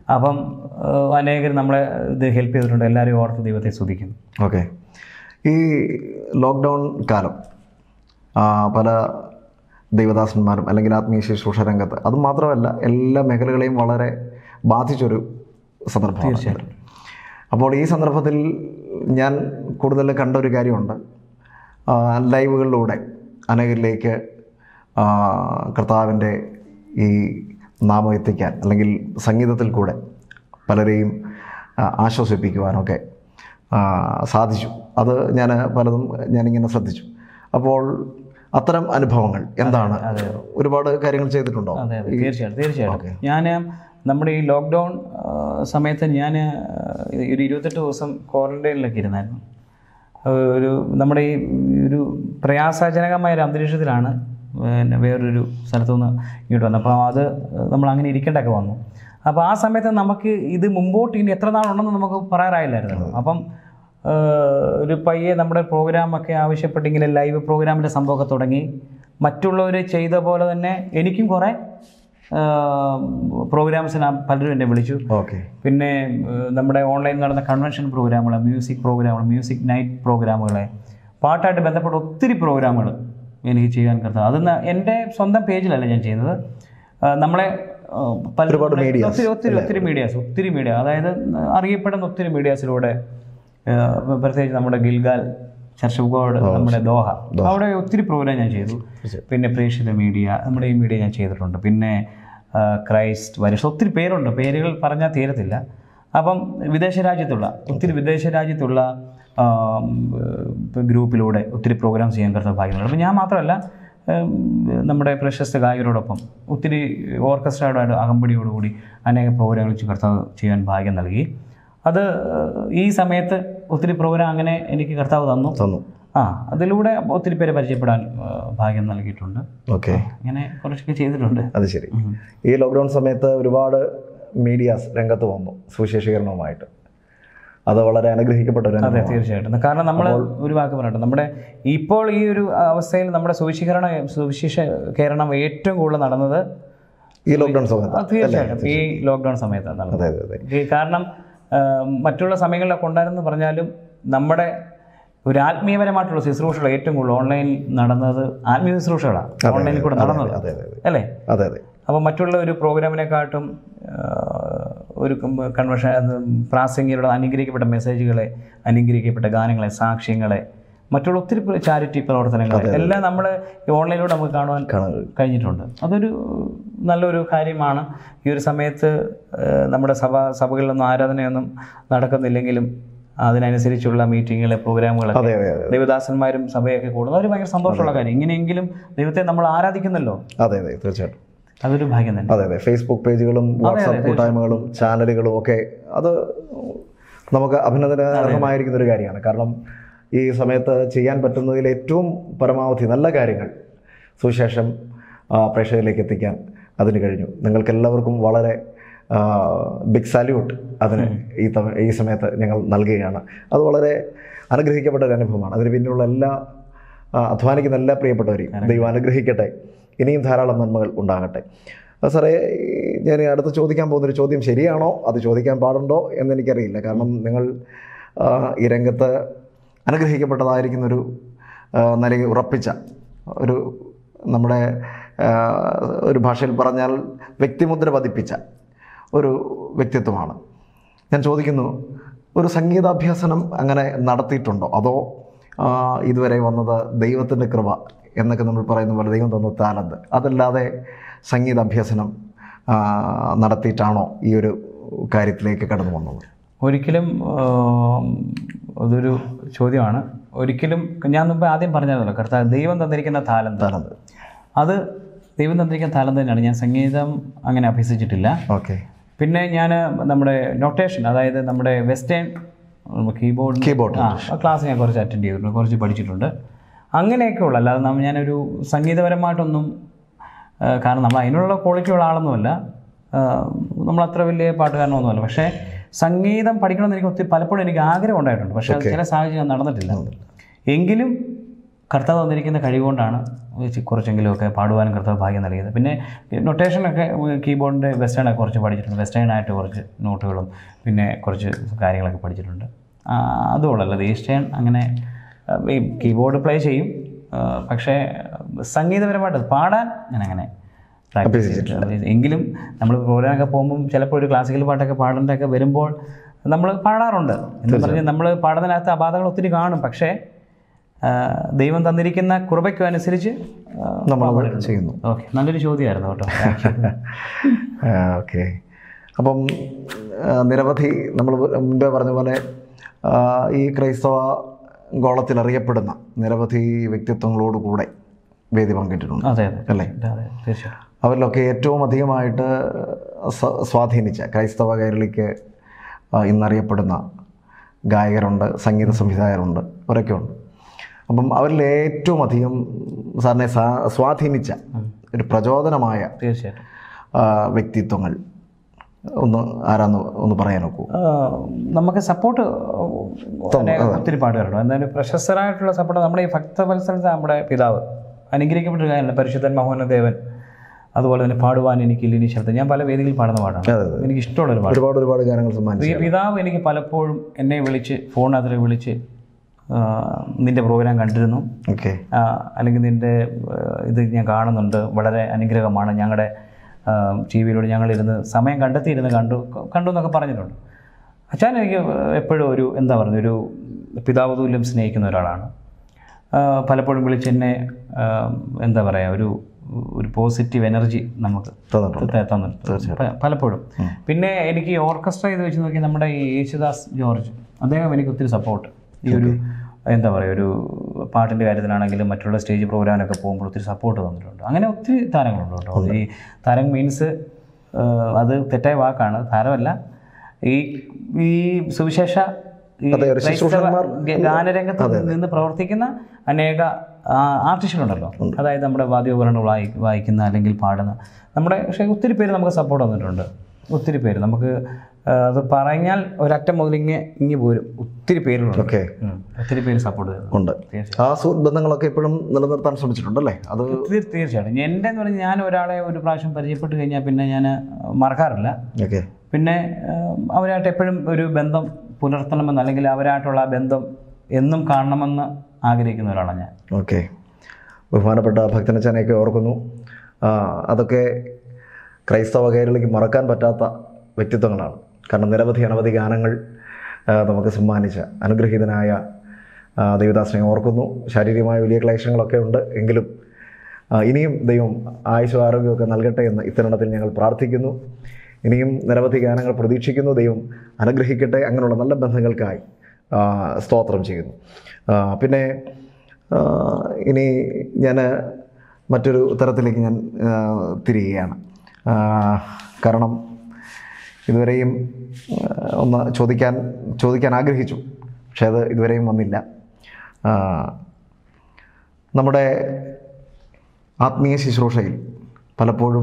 അപ്പം ഏഹ്, അനേകർ നമ്മളെ ഇത് ഹെൽപ്പ് ചെയ്തിട്ടുണ്ട് എല്ലാവരും ഓർത്ത് ദൈവത്തെ സ്തുതിക്കുന്നു ഓക്കെ ഈ ലോക്ക്ഡൗൺ കാലം ആ, പല ദൈവദാസന്മാരും അല്ലെങ്കിൽ ആത്മീയ ശുശ്രൂഷ രംഗത്ത് അത് മാത്രമല്ല എല്ലാ മേഖലകളെയും വളരെ ബാധിച്ചൊരു സന്ദർഭമാണ് അപ്പോൾ ഈ സന്ദർഭത്തിൽ ഞാൻ കൂടുതൽ കണ്ട ഒരു കാര്യമുണ്ട് ആ, ലൈവുകളിലൂടെ അനേകരിലേക്ക് ആ, കർത്താവിൻ്റെ ഈ നാമം എത്തിക്കാൻ അല്ലെങ്കിൽ സംഗീതത്തിൽ കൂടെ പലരെയും ആ, ആശ്വസിപ്പിക്കുവാനൊക്കെ ആ, സാധിച്ചു അത് ഞാൻ പലതും ഞാനിങ്ങനെ ശ്രദ്ധിച്ചു അപ്പോൾ അത്തരം അനുഭവങ്ങൾ എന്താണ് ഒരുപാട് കാര്യങ്ങൾ ചെയ്തിട്ടുണ്ടോ അതെ അതെ തീർച്ചയായിട്ടും തീർച്ചയായിട്ടും ഞാൻ നമ്മുടെ ഈ ലോക്ക്ഡൗൺ സമയത്ത് ഞാൻ ഒരു ഇരുപത്തെട്ട് ദിവസം ക്വാറന്റൈനിലൊക്കെ ഇരുന്നായിരുന്നു ആ, ഒരു നമ്മുടെ ഈ ഒരു പ്രയാസജനകമായ ഒരു അന്തരീക്ഷത്തിലാണ് പിന്നെ വേറൊരു സ്ഥലത്തുനിന്ന് ഇങ്ങോട്ട് വന്നത് അപ്പോൾ അത് നമ്മൾ അങ്ങനെ ഇരിക്കേണ്ടൊക്കെ വന്നു അപ്പോൾ ആ സമയത്ത് നമുക്ക് ഇത് മുമ്പോട്ട് ഇനി എത്ര നാളുണ്ടെന്ന് നമുക്ക് പറയാറായില്ലായിരുന്നു അപ്പം ആ, ഒരു പയ്യെ നമ്മുടെ പ്രോഗ്രാമൊക്കെ ആവശ്യപ്പെട്ട് ഇങ്ങനെ ലൈവ് പ്രോഗ്രാമിൻ്റെ സംഭവമൊക്കെ തുടങ്ങി മറ്റുള്ളവർ ചെയ്ത പോലെ തന്നെ എനിക്കും കുറേ പ്രോഗ്രാംസിന് പലരും എന്നെ വിളിച്ചു ഓക്കെ പിന്നെ ഏഹ്, നമ്മുടെ ഓൺലൈൻ നടന്ന കൺവെൻഷൻ പ്രോഗ്രാമുകൾ മ്യൂസിക് പ്രോഗ്രാമുകൾ മ്യൂസിക് നൈറ്റ് പ്രോഗ്രാമുകളെ പാട്ടായിട്ട് ബന്ധപ്പെട്ട ഒത്തിരി പ്രോഗ്രാമുകൾ എനിക്ക് ചെയ്യാൻ കർത്താവ് അത് ന- എൻ്റെ സ്വന്തം പേജിലല്ല ഞാൻ ചെയ്യുന്നത് ആ, നമ്മളെ ആ, പല ഒരുപാട് medias, ഒത്തിരി ഒത്തിരി ഒത്തിരി മീഡിയാസ് ഒത്തിരി മീഡിയ അതായത് അറിയപ്പെടുന്ന ഒത്തിരി മീഡിയാസിലൂടെ പ്രത്യേകിച്ച് നമ്മുടെ ഗിൽഗാൽ ചർച്ച് ഓഫ് ഗോഡ് നമ്മുടെ ദോഹ അവിടെ ഒത്തിരി പ്രോഗ്രാം ഞാൻ ചെയ്തു പിന്നെ പ്രേക്ഷിത മീഡിയ നമ്മുടെ ഈ മീഡിയ ഞാൻ ചെയ്തിട്ടുണ്ട് പിന്നെ ആ, ക്രൈസ്റ്റ് വരിഷ ഒത്തിരി പേരുണ്ട് പേരുകൾ പറഞ്ഞാൽ തീരത്തില്ല അപ്പം വിദേശ രാജ്യത്തുള്ള ഒത്തിരി വിദേശ രാജ്യത്തുള്ള ആ, ഉം, ഗ്രൂപ്പിലൂടെ ഒത്തിരി പ്രോഗ്രാം ചെയ്യാൻ കർത്താവ് ഭാഗ്യമുണ്ട് അപ്പം ഞാൻ മാത്രമല്ല ഉം, നമ്മുടെ പ്രശസ്ത ഗായകരോടൊപ്പം ഒത്തിരി ഓർക്കസ്ട്രയുടെ അകമ്പടിയോടുകൂടി അനേക പ്രോഗ്രാമുകൾ കർത്താവ് ചെയ്യാൻ ഭാഗ്യം നൽകി അത് ഈ സമയത്ത് ഒത്തിരി പ്രോഗ്രാം അങ്ങനെ എനിക്ക് കർത്താവ് തന്നു തന്നു ആ അതിലൂടെ ഒത്തിരി പേരെ പരിചയപ്പെടാൻ ആ, ഭാഗ്യം നൽകിയിട്ടുണ്ട് ഓക്കെ അങ്ങനെ കുറച്ചൊക്കെ ചെയ്തിട്ടുണ്ട് അത് ശരി ഈ ലോക്ക്ഡൗൺ സമയത്ത് ഒരുപാട് മീഡിയാസ് രംഗത്ത് വന്നു സുവിശേഷീകരണവുമായിട്ട് അത് വളരെ അനുഗ്രഹിക്കപ്പെട്ട ഒരു അതെ അനുഭവം തീർച്ചയായിട്ടും കാരണം നമ്മൾ ഒരു വാക്ക് പറയട്ടെ നമ്മുടെ ഇപ്പോൾ ഈ ഒരു അവസ്ഥയിൽ നമ്മുടെ സുവിശീകരണ സുവിശേഷീകരണം ഏറ്റവും കൂടുതൽ നടന്നത് ഈ ലോക്ക്ഡൗൺ സമയത്ത് അത് തീർച്ചയായിട്ടും ഈ ലോക്ക്ഡൗൺ സമയത്താണ് നടന്നത് അതെ അതെ അതെ ഈ കാരണം ആ, മറ്റുള്ള സമയങ്ങളിലൊക്കെ ഉണ്ടായിരുന്നു പറഞ്ഞാലും നമ്മുടെ ഒരു ആത്മീയപരമായിട്ടുള്ള ശുശ്രൂഷകൾ ഏറ്റവും കൂടുതൽ ഓൺലൈനിൽ നടന്നത് ആത്മീയ ശുശ്രൂഷകളാണ് ഓൺലൈനിൽ കൂടെ നടന്നത് അതെ അതെ അതെ അല്ലേ അതെ അതെ അപ്പോൾ മറ്റുള്ള ഒരു പ്രോഗ്രാമിനെക്കാട്ടും ആ, ഒരു കൺവെൻഷൻ അത് പ്രാസംഗികരുടെ അനുഗ്രഹിക്കപ്പെട്ട മെസ്സേജുകളെ അനുഗ്രഹിക്കപ്പെട്ട ഗാനങ്ങളെ സാക്ഷ്യങ്ങളെ മറ്റുള്ള ഒത്തിരി ചാരിറ്റി പ്രവർത്തനങ്ങൾ എല്ലാം നമ്മൾ ഈ ഓൺലൈനിലൂടെ നമുക്ക് കാണുവാൻ കാണാൻ കഴിഞ്ഞിട്ടുണ്ട് അതൊരു നല്ലൊരു കാര്യമാണ് ഈ ഒരു സമയത്ത് ആ, നമ്മുടെ സഭ സഭകളിലൊന്നും ആരാധനയൊന്നും നടക്കുന്നില്ലെങ്കിലും അതിനനുസരിച്ചുള്ള മീറ്റിങ്ങുകൾ പ്രോഗ്രാമുകളൊക്കെ അതെ അതെ അതെ ദൈവദാസന്മാരും സഭയൊക്കെ കൂടുന്നത് ഒരു ഭയങ്കര സന്തോഷമുള്ള കാര്യം ഇങ്ങനെയെങ്കിലും ദൈവത്തെ നമ്മൾ ആരാധിക്കുന്നല്ലോ അതെ അതെ തീർച്ചയായിട്ടും അതൊരു ഭാഗ്യം തന്നെ അതെ അതെ ഫേസ്ബുക്ക് പേജുകളും വാട്സാപ്പ് കൂട്ടായ്മകളും ചാനലുകളും ഒക്കെ അത് നമുക്ക് അഭിനന്ദനാർഹമായിരിക്കുന്ന ഒരു കാര്യമാണ് കാരണം ഈ സമയത്ത് ചെയ്യാൻ പറ്റുന്നതിൽ ഏറ്റവും പരമാവധി നല്ല കാര്യങ്ങൾ സുവിശേഷം ആ, പ്രേക്ഷകരിലേക്ക് എത്തിക്കാൻ അതിന് കഴിഞ്ഞു നിങ്ങൾക്കെല്ലാവർക്കും വളരെ ബിഗ് സാല്യൂട്ട് അതിന് ഈ തവ- ഈ സമയത്ത് ഞങ്ങൾ നൽകുകയാണ് അത് വളരെ അനുഗ്രഹിക്കപ്പെട്ട ഒരു അനുഭവമാണ് അതിന് പിന്നിലുള്ള എല്ലാ ആ, അധ്വാനിക്കുന്ന എല്ലാ പ്രിയപ്പെട്ടവരെയും ദൈവം അനുഗ്രഹിക്കട്ടെ ഇനിയും ധാരാളം നന്മകൾ ഉണ്ടാകട്ടെ ആ, സാറേ ഈ ഞാൻ അടുത്ത് ചോദിക്കാൻ പോകുന്നൊരു ചോദ്യം ശരിയാണോ അത് ചോദിക്കാൻ പാടുണ്ടോ എന്നെനിക്കറിയില്ല കാരണം നിങ്ങൾ ആ, ഈ രംഗത്ത് അനുഗ്രഹിക്കപ്പെട്ടതായിരിക്കുന്നൊരു ആ, നിലയിൽ ഉറപ്പിച്ച ഒരു നമ്മുടെ ആ, ഒരു ഭാഷയിൽ പറഞ്ഞാൽ വ്യക്തിമുദ്ര പതിപ്പിച്ച ഒരു വ്യക്തിത്വമാണ് ഞാൻ ചോദിക്കുന്നു ഒരു സംഗീതാഭ്യസനം അങ്ങനെ നടത്തിയിട്ടുണ്ടോ അതോ ആ, ഇതുവരെ വന്നത് ദൈവത്തിൻ്റെ കൃപ എന്നൊക്കെ നമ്മൾ പറയുന്ന പോലെ ദൈവം തന്ന താലന്ത് അതല്ലാതെ സംഗീതാഭ്യസനം ആ, നടത്തിയിട്ടാണോ ഈ ഒരു കാര്യത്തിലേക്ക് കടന്നു വന്നത് ഒരിക്കലും ആം, അതൊരു ചോദ്യമാണ് ഒരിക്കലും ഞാൻ മുമ്പ് ആദ്യം പറഞ്ഞല്ലോ കർത്താവ് ദൈവം തന്നിരിക്കുന്ന താലന്ത് താലന്ത് അത് ദൈവം തന്നിരിക്കുന്ന താലന്ത് തന്നെയാണ് ഞാൻ സംഗീതം അങ്ങനെ അഭ്യസിച്ചിട്ടില്ല ഓക്കെ പിന്നെ ഞാൻ നമ്മുടെ നൊട്ടേഷൻ അതായത് നമ്മുടെ വെസ്റ്റേൺ കീബോർഡ് കീബോർഡ് ആ ക്ലാസ് ഞാൻ കുറച്ച് അറ്റൻഡ് ചെയ്തിട്ടുണ്ട് കുറച്ച് പഠിച്ചിട്ടുണ്ട് അങ്ങനെയൊക്കെ ഉള്ളു അല്ലാതെ നമ്മ- ഞാനൊരു സംഗീതപരമായിട്ടൊന്നും ആ, കാരണം നമ്മൾ അതിനുള്ള ക്വാളിറ്റി ഉള്ള ആളൊന്നുമല്ല ആ, നമ്മളത്ര വലിയ പാട്ടുകാരനൊന്നുമല്ല പക്ഷേ സംഗീതം പഠിക്കണമെന്ന് എനിക്ക് ഒത്തിരി പലപ്പോഴും എനിക്ക് ആഗ്രഹം ഉണ്ടായിട്ടുണ്ട് പക്ഷേ അത് ചില സാഹചര്യം നടന്നിട്ടില്ല എങ്കിലും കർത്താവ് വന്നിരിക്കുന്ന കഴിവുകൊണ്ടാണ് ചി- കുറച്ചെങ്കിലുമൊക്കെ പാടുവാനും കർത്താവ് ഭാഗ്യം നൽകിയത് പിന്നെ നൊട്ടേഷനൊക്കെ കീബോർഡിൻ്റെ വെസ്റ്റേണൊക്കെ കുറച്ച് പഠിച്ചിട്ടുണ്ട് വെസ്റ്റേൺ ആയിട്ട് കുറച്ച് നോട്ടുകളും പിന്നെ കുറച്ച് കാര്യങ്ങളൊക്കെ പഠിച്ചിട്ടുണ്ട് ആ, അതുകൊള്ളല്ലോ ഈസ്റ്റേൺ അങ്ങനെ ആ, ഈ കീബോർഡ് പ്ലേ ചെയ്യും ആ, പക്ഷേ സംഗീതപരമായിട്ട് പാടാൻ ഞാൻ അങ്ങനെ പ്രാക്ടീസ് ചെയ്തിട്ടില്ല എങ്കിലും നമ്മൾ പ്രോഗ്രാമൊക്കെ പോകുമ്പം ചിലപ്പോൾ ഒരു ക്ലാസിക്കൽ പാട്ടൊക്കെ പാടേണ്ടൊക്കെ വരുമ്പോൾ നമ്മൾ പാടാറുണ്ട് എന്ന് പറഞ്ഞാൽ നമ്മൾ പാടുന്നതിനകത്ത് അപാധകൾ ഒത്തിരി കാണും പക്ഷേ ആ, ദൈവം തന്നിരിക്കുന്ന കൃപയ്ക്കും അനുസരിച്ച് നമ്മൾ ചെയ്യുന്നു ഓക്കെ നല്ലൊരു ചോദ്യമായിരുന്നു കേട്ടോ ഓക്കെ അപ്പം ആ, നിരവധി നമ്മൾ മുമ്പേ പറഞ്ഞ പോലെ ആ, ഈ ക്രൈസ്തവ ഗോളത്തിൽ അറിയപ്പെടുന്ന നിരവധി വ്യക്തിത്വങ്ങളോട് കൂടെ വേദി പങ്കിട്ടിട്ടുണ്ട് അതെ അതെ അല്ലേ അതെ തീർച്ചയായിട്ടും അവരിലൊക്കെ ഏറ്റവും അധികമായിട്ട് സ- സ്വാധീനിച്ച ക്രൈസ്തവ കേരളിക്ക് ആ, ഇന്നറിയപ്പെടുന്ന ഗായകരുണ്ട് സംഗീത സംവിധായകരുണ്ട് അവരൊക്കെ ഉണ്ട് അപ്പം അവരിൽ ഏറ്റവും അധികം സാറിനെ സാ- സ്വാധീനിച്ച ഒരു പ്രചോദനമായ തീർച്ചയായിട്ടും ആ, വ്യക്തിത്വങ്ങൾ ഒന്ന് ആരാന്ന് ഒന്ന് പറയാൻ നോക്കൂ ആ, നമുക്ക് സപ്പോർട്ട് ഒത്തിരി പാട്ടുകാരുണ്ട് എന്തായാലും പ്രശസ്തരായിട്ടുള്ള സപ്പോർട്ട് നമ്മുടെ ഈ ഭക്തവത്സരത്തെ നമ്മുടെ പിതാവ് അനുഗ്രഹിക്കപ്പെട്ട ഒരു കാര്യമല്ല പരിശുദ്ധൻ മോഹനദേവൻ അതുപോലെ തന്നെ പാടുവാൻ എനിക്ക് ഇനി ശബ്ദം ഞാൻ പല വേദികളിൽ പാടുന്ന പാടാണ് എനിക്ക് ഇഷ്ടമുള്ള ഒരു പാട്ട് ഒരുപാട് ഒരുപാട് ഗാനങ്ങൾ സമ്മാനിച്ചു ഈ പിതാവ് എനിക്ക് പലപ്പോഴും എന്നെ വിളിച്ച് ഫോണിനകത്ത് വിളിച്ച് ആ, നിന്റെ പ്രോഗ്രാം കണ്ടിരുന്നു ഓക്കെ ആ, അല്ലെങ്കിൽ നിൻ്റെ ആ, ഇത് ഞാൻ കാണുന്നുണ്ട് വളരെ അനുഗ്രഹമാണ് ഞങ്ങളുടെ ടി വിയിലൂടെ ഞങ്ങളിരുന്ന് സമയം കണ്ടെത്തിയിരുന്ന് കണ്ടു കണ്ടു എന്നൊക്കെ പറഞ്ഞിട്ടുണ്ട് അച്ഛൻ എനിക്ക് എപ്പോഴും ഒരു എന്താ പറയുക ഒരു പിതാവ് തുല്യം സ്നേഹിക്കുന്ന ഒരാളാണ് ആ, പലപ്പോഴും വിളിച്ച് എന്നെ ആ, എന്താ പറയുക ഒരു ഒരു പോസിറ്റീവ് എനർജി നമുക്ക് തന്നിട്ടുണ്ട് ത- തന്നിട്ടുണ്ട് പ- പലപ്പോഴും പിന്നെ എനിക്ക് ഓർക്കസ്ട്ര ചെയ്ത് വെച്ച് നോക്കി നമ്മുടെ ഈ യേശുദാസ് ജോർജ് അദ്ദേഹം എനിക്ക് ഒത്തിരി സപ്പോർട്ട് ഈ ഒരു എന്താ പറയുക ഒരു പാട്ടിൻ്റെ കാര്യത്തിലാണെങ്കിലും മറ്റുള്ള സ്റ്റേജ് പ്രോഗ്രാമിനൊക്കെ പോകുമ്പോൾ ഒത്തിരി സപ്പോർട്ട് തന്നിട്ടുണ്ട് അങ്ങനെ ഒത്തിരി താരങ്ങളുണ്ട് കേട്ടോ ഈ താരം മീൻസ് അത് തെറ്റായ വാക്കാണ് താരമല്ല ഈ ഈ സുവിശേഷ ഈ അതെ, ഒരു ക്രൈസ്തവ ഗ- ഗാനരംഗത്ത് നിന്ന് പ്രവർത്തിക്കുന്ന അനേക ആ, ആർട്ടിസ്റ്റുകളുണ്ടല്ലോ അതായത് നമ്മുടെ വാദ്യോപകരണങ്ങൾ വായി വായിക്കുന്ന അല്ലെങ്കിൽ പാടുന്ന നമ്മുടെ പക്ഷേ ഒത്തിരി പേര് നമുക്ക് സപ്പോർട്ട് തന്നിട്ടുണ്ട് ഒത്തിരി പേര് നമുക്ക് ആ, അത് പറഞ്ഞാൽ ഒരറ്റം മുതൽ ഇങ്ങ് ഇങ്ങി പോരും ഒത്തിരി പേരുകളുണ്ട് ഓക്കെ ഉം. ഒത്തിരി പേര് സപ്പോർട്ട് ചെയ്യുന്നു ഉണ്ട് ആ സുഹൃത്ത് ബന്ധങ്ങളൊക്കെ ഇപ്പോഴും നിലനിർത്താൻ ശ്രമിച്ചിട്ടുണ്ടല്ലേ അത് തീർ- തീർച്ചയായിട്ടും എൻ്റെ എന്ന് പറഞ്ഞാൽ ഞാൻ ഒരാളെ ഒരു പ്രാവശ്യം പരിചയപ്പെട്ട് കഴിഞ്ഞാൽ പിന്നെ ഞാൻ മറക്കാറില്ല ഓക്കെ പിന്നെ ആ, അവരായിട്ട് എപ്പോഴും ഒരു ബന്ധം പുലർത്തണമെന്ന് അല്ലെങ്കിൽ അവരായിട്ടുള്ള ആ ബന്ധം എന്നും കാണണമെന്ന് ആഗ്രഹിക്കുന്ന ഒരാളാണ് ഞാൻ ഓക്കെ ബഹുമാനപ്പെട്ട ഭക്തനച്ചനെയൊക്കെ ഓർക്കുന്നു ആ, അതൊക്കെ ക്രൈസ്തവ കേരളിക്ക് മറക്കാൻ പറ്റാത്ത വ്യക്തിത്വങ്ങളാണ് കാരണം നിരവധി അനവധി ഗാനങ്ങൾ ആ, നമുക്ക് സമ്മാനിച്ച അനുഗ്രഹീതനായ ആ, ദേവദാസിനെ ഓർക്കുന്നു ശാരീരികമായ വലിയ ക്ലേശങ്ങളൊക്കെ ഉണ്ട് എങ്കിലും ആ, ഇനിയും ദൈവം ആയുഷ ആരോഗ്യമൊക്കെ നൽകട്ടെ എന്ന് ഇത്തരണത്തിൽ ഞങ്ങൾ പ്രാർത്ഥിക്കുന്നു ഇനിയും നിരവധി ഗാനങ്ങൾ പ്രതീക്ഷിക്കുന്നു ദൈവം അനുഗ്രഹിക്കട്ടെ അങ്ങനെയുള്ള നല്ല ബന്ധങ്ങൾക്കായി ആ, സ്തോത്രം ചെയ്യുന്നു ആ, പിന്നെ ആ, ഇനി ഞാൻ മറ്റൊരു തരത്തിലേക്ക് ഞാൻ ആ, തിരിയുകയാണ് ആ, കാരണം ഇതുവരെയും ആ, ഒന്ന് ചോദിക്കാൻ ചോദിക്കാൻ ആഗ്രഹിച്ചു പക്ഷേ അത് ഇതുവരെയും വന്നില്ല ആ, നമ്മുടെ ആത്മീയ ശുശ്രൂഷയിൽ പലപ്പോഴും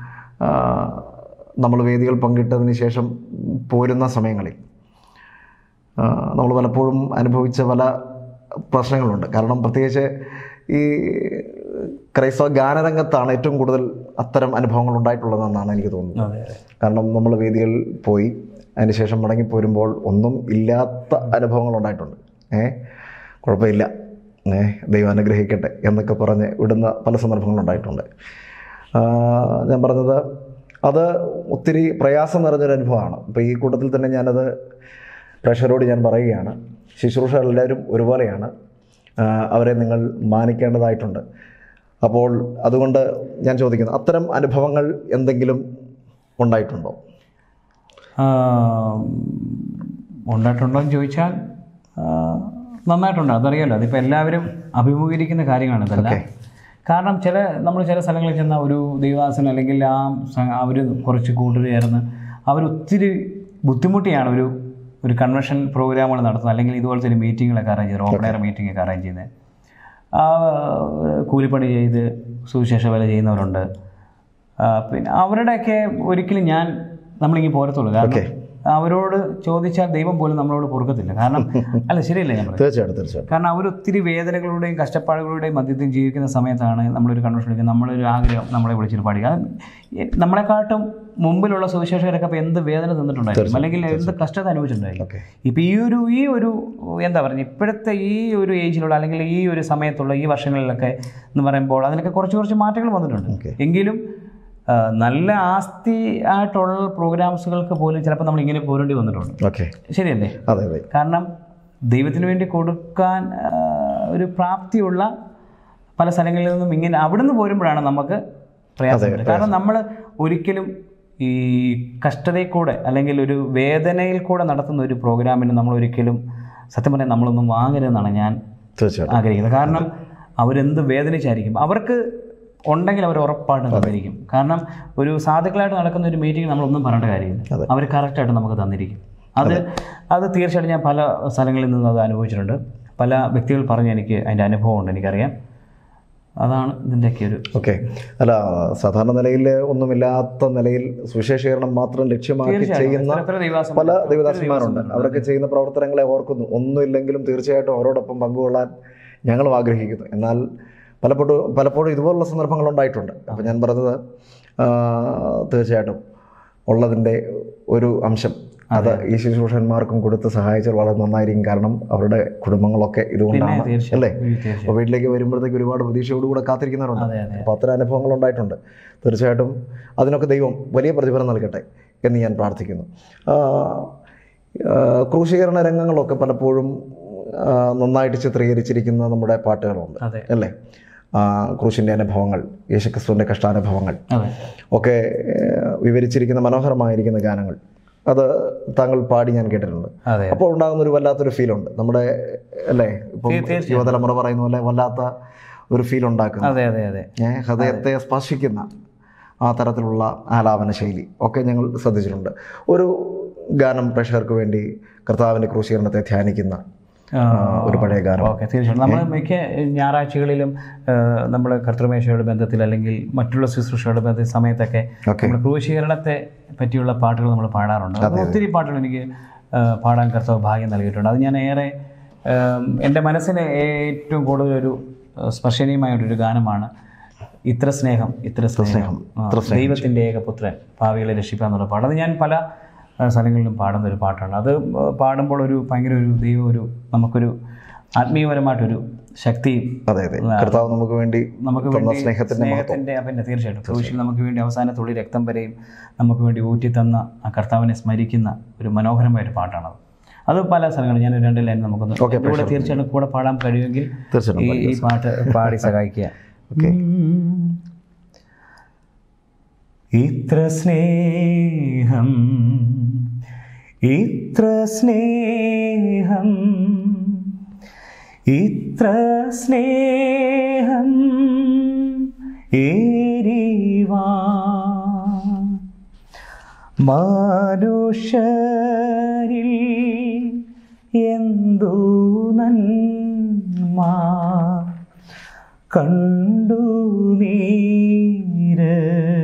നമ്മൾ വേദികൾ പങ്കിട്ടതിന് ശേഷം പോരുന്ന സമയങ്ങളിൽ നമ്മൾ പലപ്പോഴും അനുഭവിച്ച പല പ്രശ്നങ്ങളുണ്ട് കാരണം പ്രത്യേകിച്ച് ഈ ക്രൈസ്തവ ഗാനരംഗത്താണ് ഏറ്റവും കൂടുതൽ അത്തരം അനുഭവങ്ങൾ ഉണ്ടായിട്ടുള്ളതെന്നാണ് എനിക്ക് തോന്നുന്നത് അതെ അതെ കാരണം നമ്മൾ വേദികളിൽ പോയി അതിനുശേഷം മടങ്ങിപ്പോരുമ്പോൾ ഒന്നും ഇല്ലാത്ത അനുഭവങ്ങൾ ഉണ്ടായിട്ടുണ്ട് ഏ കുഴപ്പമില്ല ഏ ദൈവം അനുഗ്രഹിക്കട്ടെ എന്നൊക്കെ പറഞ്ഞ് വിടുന്ന പല സന്ദർഭങ്ങളുണ്ടായിട്ടുണ്ട് ആ, ഞാൻ പറഞ്ഞത് അത് ഒത്തിരി പ്രയാസം നിറഞ്ഞൊരു അനുഭവമാണ് ഇപ്പോൾ ഈ കൂട്ടത്തിൽ തന്നെ ഞാനത് പ്രേക്ഷകരോട് ഞാൻ പറയുകയാണ് ശുശ്രൂഷ എല്ലാവരും ഒരുപോലെയാണ് ആ, അവരെ നിങ്ങൾ മാനിക്കേണ്ടതായിട്ടുണ്ട് അപ്പോൾ അതുകൊണ്ട് ഞാൻ ചോദിക്കുന്നു അത്തരം അനുഭവങ്ങൾ എന്തെങ്കിലും ഉണ്ടായിട്ടുണ്ടോ ആ, ഉണ്ടായിട്ടുണ്ടോ എന്ന് ചോദിച്ചാൽ ആ, നന്നായിട്ടുണ്ട് അതറിയാലോ അതിപ്പോൾ എല്ലാവരും അഭിമുഖീകരിക്കുന്ന കാര്യങ്ങളാണ് ഇതെല്ലാം കാരണം ചില നമ്മൾ ചില സ്ഥലങ്ങളിൽ ചെന്ന ഒരു ദൈവദാസൻ അല്ലെങ്കിൽ ആ അവർ കുറച്ച് കൂടുതൽ ചേർന്ന് അവരൊത്തിരി ബുദ്ധിമുട്ടിയാണ് ഒരു ഒരു കൺവെൻഷൻ പ്രോഗ്രാമുകൾ നടത്തുന്നത് അല്ലെങ്കിൽ ഇതുപോലത്തെ ഒരു മീറ്റിങ്ങുകളൊക്കെ അറേഞ്ച് ചെയ്യുന്നത് ഓപ്പൺ എയർ മീറ്റിംഗ് ഒക്കെ അറേഞ്ച് ചെയ്യുന്നത് ആ, കൂലിപ്പണി ചെയ്ത് സുവിശേഷ വേല ചെയ്യുന്നവരുണ്ട് ആ, പിന്നെ അവരുടെയൊക്കെ ഒരിക്കലും ഞാൻ നമ്മളിങ്ങനെ പോരത്തുള്ളൂ കാരണം അവരോട് ചോദിച്ചാൽ ദൈവം പോലും നമ്മളോട് പൊറുക്കത്തില്ല കാരണം അല്ല ശരിയല്ലേ ഞാൻ പറയുന്നത് തീർച്ചയായിട്ടും തീർച്ചയായിട്ടും കാരണം അവർ ഒത്തിരി വേദനകളുടെയും കഷ്ടപ്പാടുകളുടെയും മധ്യത്തിൽ ജീവിക്കുന്ന സമയത്താണ് നമ്മളൊരു കൺവെൻഷൻ വിളിക്കുന്നത് നമ്മളൊരു ആഗ്രഹം നമ്മളെ വിളിച്ചിട്ട് പാടുക അത് ഈ നമ്മളെക്കാട്ടും മുമ്പിലുള്ള സുവിശേഷകരൊക്കെ അപ്പോൾ എന്ത് വേദന തന്നിട്ടുണ്ടായിരിക്കും അല്ലെങ്കിൽ എന്ത് കഷ്ടത അനുഭവിച്ചിട്ടുണ്ടായിരിക്കും ഓക്കെ ഇപ്പോൾ ഈ ഒരു ഈ ഒരു എന്താ പറയുക ഇപ്പോഴത്തെ ഈ ഒരു ഏജിലുള്ള അല്ലെങ്കിൽ ഈ ഒരു സമയത്തുള്ള ഈ വർഷങ്ങളിലൊക്കെ എന്ന് പറയുമ്പോൾ അതിനൊക്കെ കുറച്ച് കുറച്ച് മാറ്റങ്ങൾ വന്നിട്ടുണ്ട് Okay. എങ്കിലും ആ, നല്ല ആസ്തി ആയിട്ടുള്ള പ്രോഗ്രാംസുകൾക്ക് പോലും ചിലപ്പോൾ നമ്മൾ ഇങ്ങനെ പോരേണ്ടി വന്നിട്ടുണ്ട് ഓക്കെ ശരിയല്ലേ അതെ അതെ കാരണം ദൈവത്തിന് വേണ്ടി കൊടുക്കാൻ ആ, ഒരു പ്രാപ്തിയുള്ള പല സ്ഥലങ്ങളിൽ നിന്നും ഇങ്ങനെ അവിടുന്ന് പോരുമ്പോഴാണ് നമുക്ക് പ്രയാസം വരുന്നത്. കാരണം നമ്മൾ ഒരിക്കലും ഈ കഷ്ടതയിൽ കൂടെ അല്ലെങ്കിൽ ഒരു വേദനയിൽ കൂടെ നടത്തുന്ന ഒരു പ്രോഗ്രാമിന് നമ്മൾ ഒരിക്കലും സത്യം പറഞ്ഞാൽ നമ്മളൊന്നും വാങ്ങരുതെന്നാണ് ഞാൻ തീർച്ചയായിട്ടും ആഗ്രഹിക്കുന്നത് കാരണം അവരെന്ത് വേദനിച്ചായിരിക്കും അവർക്ക് ഉണ്ടെങ്കിൽ അവർ ഉറപ്പായിട്ടും തന്നിരിക്കും കാരണം ഒരു സാധുക്കളായിട്ട് നടക്കുന്ന ഒരു മീറ്റിംഗ് നമ്മളൊന്നും പറയേണ്ട കാര്യമില്ല അവർ കറക്റ്റായിട്ട് നമുക്ക് തന്നിരിക്കും അത് അത് തീർച്ചയായിട്ടും ഞാൻ പല സ്ഥലങ്ങളിൽ നിന്ന് അത് അനുഭവിച്ചിട്ടുണ്ട് പല വ്യക്തികൾ പറഞ്ഞ് എനിക്ക് അതിൻ്റെ അനുഭവമുണ്ട് എനിക്കറിയാം അതാണ് ഇതിൻ്റെയൊക്കെ ഒരു ഓക്കെ അല്ല സാധാരണ നിലയിൽ ഒന്നുമില്ലാത്ത നിലയിൽ സുവിശേഷീകരണം മാത്രം ലക്ഷ്യമാക്കി ചെയ്യുന്ന എത്ര ദൈവാസം പല ദേവദാസന്മാരുണ്ട് അവരൊക്കെ ചെയ്യുന്ന പ്രവർത്തനങ്ങളെ ഓർക്കുന്നു ഒന്നുമില്ലെങ്കിലും തീർച്ചയായിട്ടും അവരോടൊപ്പം പങ്കുകൊള്ളാൻ ഞങ്ങളും ആഗ്രഹിക്കുന്നു എന്നാൽ പലപ്പോഴും പലപ്പോഴും ഇതുപോലുള്ള സന്ദർഭങ്ങൾ ഉണ്ടായിട്ടുണ്ട് അപ്പോൾ ഞാൻ പറഞ്ഞത് ആ, തീർച്ചയായിട്ടും ഉള്ളതിൻ്റെ ഒരു അംശം അത് ഈ ശുശ്രൂഷന്മാർക്കും കൊടുത്ത് സഹായിച്ചാൽ വളരെ നന്നായിരിക്കും കാരണം അവരുടെ കുടുംബങ്ങളൊക്കെ ഇതുകൊണ്ടാണ് തീർച്ചയായും. അല്ലേ തീർച്ചയായും അപ്പോൾ വീട്ടിലേക്ക് വരുമ്പോഴത്തേക്ക് ഒരുപാട് പ്രതീക്ഷയോടുകൂടെ കാത്തിരിക്കുന്നവരുണ്ട് അതെ അതെ അപ്പോൾ അത്തരം അനുഭവങ്ങൾ ഉണ്ടായിട്ടുണ്ട് തീർച്ചയായിട്ടും അതിനൊക്കെ ദൈവം വലിയ പ്രതിഫലം നൽകട്ടെ എന്ന് ഞാൻ പ്രാർത്ഥിക്കുന്നു ആ, ആ, ക്രൂശീകരണ രംഗങ്ങളൊക്കെ പലപ്പോഴും ആ, നന്നായിട്ട് ചിത്രീകരിച്ചിരിക്കുന്ന നമ്മുടെ പാട്ടുകളുണ്ട് അതെ അല്ലേ ആ, ക്രൂശിൻ്റെ അനുഭവങ്ങൾ യേശുക്രിസ്തുവിൻ്റെ കഷ്ടാനുഭവങ്ങൾ അതെ ഒക്കെ ഏഹ്, വിവരിച്ചിരിക്കുന്ന മനോഹരമായിരിക്കുന്ന ഗാനങ്ങൾ അത് താങ്കൾ പാടി ഞാൻ കേട്ടിട്ടുണ്ട് അതെ അപ്പോൾ ഉണ്ടാകുന്ന ഒരു വല്ലാത്തൊരു ഫീലുണ്ട് നമ്മുടെ അല്ലേ ഇപ്പം യുവതലമുറ പറയുന്ന പോലെ വല്ലാത്ത ഒരു ഫീൽ ഉണ്ടാക്കുന്ന അതെ അതെ അതെ ഏ, ഹൃദയത്തെ സ്പർശിക്കുന്ന ആ തരത്തിലുള്ള ആലാപന ശൈലി ഒക്കെ ഞങ്ങൾ ശ്രദ്ധിച്ചിട്ടുണ്ട് ഒരു ഗാനം പ്രേക്ഷകർക്ക് വേണ്ടി കർത്താവിൻ്റെ ക്രൂശീകരണത്തെ ധ്യാനിക്കുന്ന ആ, ആ, ഒരു പഴയ ഗാനം ഓക്കെ തീർച്ചയായിട്ടും നമ്മൾ മിക്ക ഞായറാഴ്ചകളിലും നമ്മൾ കർത്തൃമേശയുടെ ബന്ധത്തിൽ അല്ലെങ്കിൽ മറ്റുള്ള ശുശ്രൂഷയുടെ ബന്ധത്തിൽ സമയത്തൊക്കെ ഓക്കെ നമ്മൾ ക്രൂശീകരണത്തെ പറ്റിയുള്ള പാട്ടുകൾ നമ്മൾ പാടാറുണ്ട് അപ്പോൾ ഒത്തിരി പാട്ടുകൾ എനിക്ക് ആ, പാടാൻ കർത്താവ് ഭാഗ്യം നൽകിയിട്ടുണ്ട് അത് ഞാൻ ഏറെ ആം, എൻ്റെ മനസ്സിന് ഏറ്റവും കൂടുതൽ ഒരു ആ, സ്പർശനീയമായിട്ടൊരു ഗാനമാണ് ഇത്ര സ്നേഹം ഇത്ര സ്നേഹം ആ, ദൈവത്തിൻ്റെ ഏകപുത്രൻ ഭാവികളെ രക്ഷിക്കുക എന്നുള്ള പാട്ട് അത് ഞാൻ പല ആ, സ്ഥലങ്ങളിലും പാടുന്ന ഒരു പാട്ടാണ് അത് ആ, പാടുമ്പോൾ ഒരു ഭയങ്കര ഒരു ദൈവം ഒരു നമുക്കൊരു ആത്മീയപരമായിട്ടൊരു ശക്തിയും അതെ അതെ കർത്താവ് നമുക്ക് വേണ്ടി നമുക്ക് തന്ന വേണ്ടി സ്നേഹത്തിന്റെ സ്നേഹത്തിന്റെ പിന്നെ തീർച്ചയായിട്ടും ക്രൂശിൽ നമുക്ക് വേണ്ടി അവസാന തുള്ളി രക്തം വരെയും നമുക്ക് വേണ്ടി ഊറ്റി തന്ന ആ കർത്താവിനെ സ്മരിക്കുന്ന ഒരു മനോഹരമായ ഒരു പാട്ടാണത് അത് പല സ്ഥലങ്ങളും ഞാൻ രണ്ട് ലൈൻ നമുക്കൊന്ന് എൻ്റെ കൂടെ തീർച്ചയായിട്ടും കൂടെ പാടാൻ കഴിയുമെങ്കിൽ തീർച്ചയായിട്ടും ഈ ഈ പാട്ട് പാടി സഹായിക്കുക ഓക്കെ ഇത്ര സ്നേഹം ഇത്ര സ്നേഹം ഇത്ര സ്നേഹം ഏരിവാ മനുഷ്യരിൽ എന്തു നന്മ കണ്ടു നീര്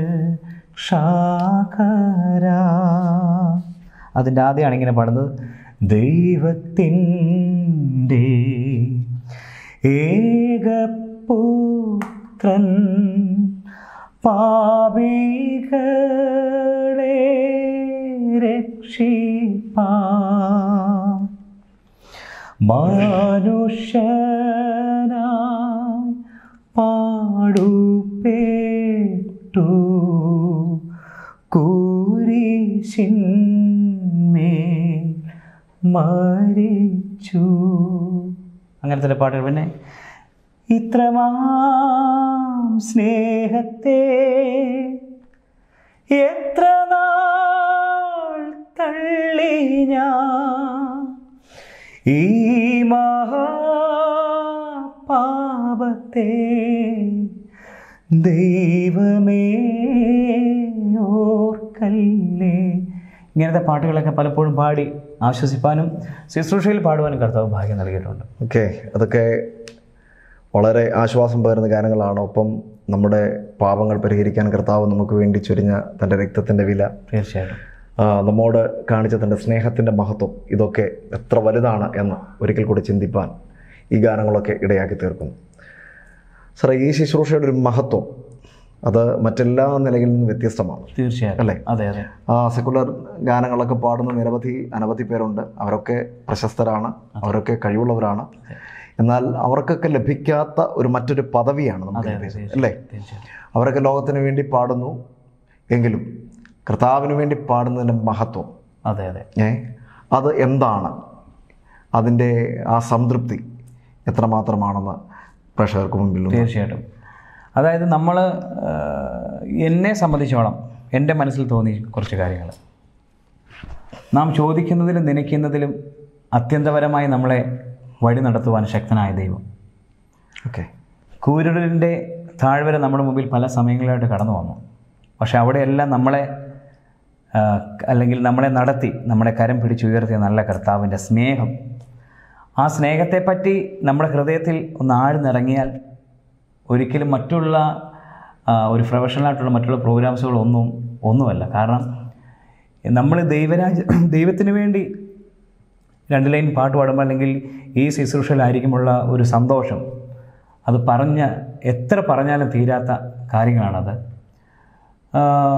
ക്ഷാകര അതിൻ്റെ ആദ്യമാണ് ഇങ്ങനെ പാടുന്നത് ദൈവത്തിൻ്റെ ഏകപുത്രൻ പാപികളെ രക്ഷിപ്പാ മനുഷ്യനായി പാടുപേട്ടു കൂരിശിന്മേൽ മരിച്ചു അങ്ങനത്തെ ഒരു പാട്ടുകൾ പിന്നെ ഇത്രമാം സ്നേഹത്തെ എത്ര നാൾ തള്ളി ഞാൻ ഈ മഹാപാപത്തെ ദൈവമേ ഓർക്കല്ലേ ഇങ്ങനത്തെ പാട്ടുകളൊക്കെ പലപ്പോഴും പാടി ആശ്വസിപ്പാനും ശുശ്രൂഷയിൽ പാടുവാനും കർത്താവ് ഭാഗ്യം നൽകിയിട്ടുണ്ട് ഓക്കെ അതൊക്കെ വളരെ ആശ്വാസം പകരുന്ന ഗാനങ്ങളാണ് ഒപ്പം നമ്മുടെ പാപങ്ങൾ പരിഹരിക്കാൻ കർത്താവ് നമുക്ക് വേണ്ടി ചൊരിഞ്ഞ തൻ്റെ രക്തത്തിൻ്റെ വില തീർച്ചയായിട്ടും ആ, നമ്മോട് കാണിച്ച തൻ്റെ സ്നേഹത്തിൻ്റെ മഹത്വം ഇതൊക്കെ എത്ര വലുതാണ് എന്ന് ഒരിക്കൽ കൂടി ചിന്തിപ്പാൻ ഈ ഗാനങ്ങളൊക്കെ ഇടയാക്കി തീർക്കുന്നു സാറേ ഈ ശുശ്രൂഷയുടെ ഒരു മഹത്വം അത് മറ്റെല്ലാ നിലയിൽ നിന്നും വ്യത്യസ്തമാണ് തീർച്ചയായും അല്ലേ? അതെ അതെ ആ സെക്കുലർ ഗാനങ്ങളൊക്കെ പാടുന്ന നിരവധി അനവധി പേരുണ്ട് അവരൊക്കെ പ്രശസ്തരാണ് അവരൊക്കെ കഴിവുള്ളവരാണ് എന്നാൽ അവർക്കൊക്കെ ലഭിക്കാത്ത ഒരു മറ്റൊരു പദവിയാണ് നമുക്ക് ലഭിച്ചത്. അല്ലേ തീർച്ചയായും അവരൊക്കെ ലോകത്തിന് വേണ്ടി പാടുന്നു എങ്കിലും കർത്താവിന് വേണ്ടി പാടുന്നതിൻ്റെ മഹത്വം അതെ അതെ ഏ അത് എന്താണ് അതിൻ്റെ ആ സംതൃപ്തി എത്രമാത്രമാണെന്ന് പ്രേക്ഷകർക്ക് മുമ്പിൽ ഒന്ന് തീർച്ചയായിട്ടും അതായത് നമ്മൾ എന്നെ സംബന്ധിച്ചോളം എൻ്റെ മനസ്സിൽ തോന്നി കുറച്ച് കാര്യങ്ങൾ നാം ചോദിക്കുന്നതിലും നനയ്ക്കുന്നതിലും അത്യന്തപരമായി നമ്മളെ വഴി നടത്തുവാൻ ശക്തനായ ദൈവം ഓക്കെ കൂരുടലിൻ്റെ താഴ്വര നമ്മുടെ മുമ്പിൽ പല സമയങ്ങളിലായിട്ട് കടന്നു വന്നു പക്ഷെ അവിടെയെല്ലാം നമ്മളെ ആ, അല്ലെങ്കിൽ നമ്മളെ നടത്തി നമ്മളെ കരം പിടിച്ചുയർത്തിയ നല്ല കർത്താവിൻ്റെ സ്നേഹം ആ സ്നേഹത്തെപ്പറ്റി നമ്മുടെ ഹൃദയത്തിൽ ഒന്ന് ആഴ്ന്നിറങ്ങിയാൽ ഒരിക്കലും മറ്റുള്ള ആ, ഒരു പ്രൊഫഷണലായിട്ടുള്ള മറ്റുള്ള പ്രോഗ്രാംസുകളൊന്നും ഒന്നുമല്ല കാരണം നമ്മൾ ദൈവരാജ ദൈവത്തിന് വേണ്ടി രണ്ട് ലൈൻ പാട്ട് പാടുമ്പോൾ അല്ലെങ്കിൽ ഈ ശുശ്രൂഷയിലായിരിക്കുമുള്ള ഒരു സന്തോഷം അത് പറഞ്ഞ എത്ര പറഞ്ഞാലും തീരാത്ത കാര്യങ്ങളാണത് ആ,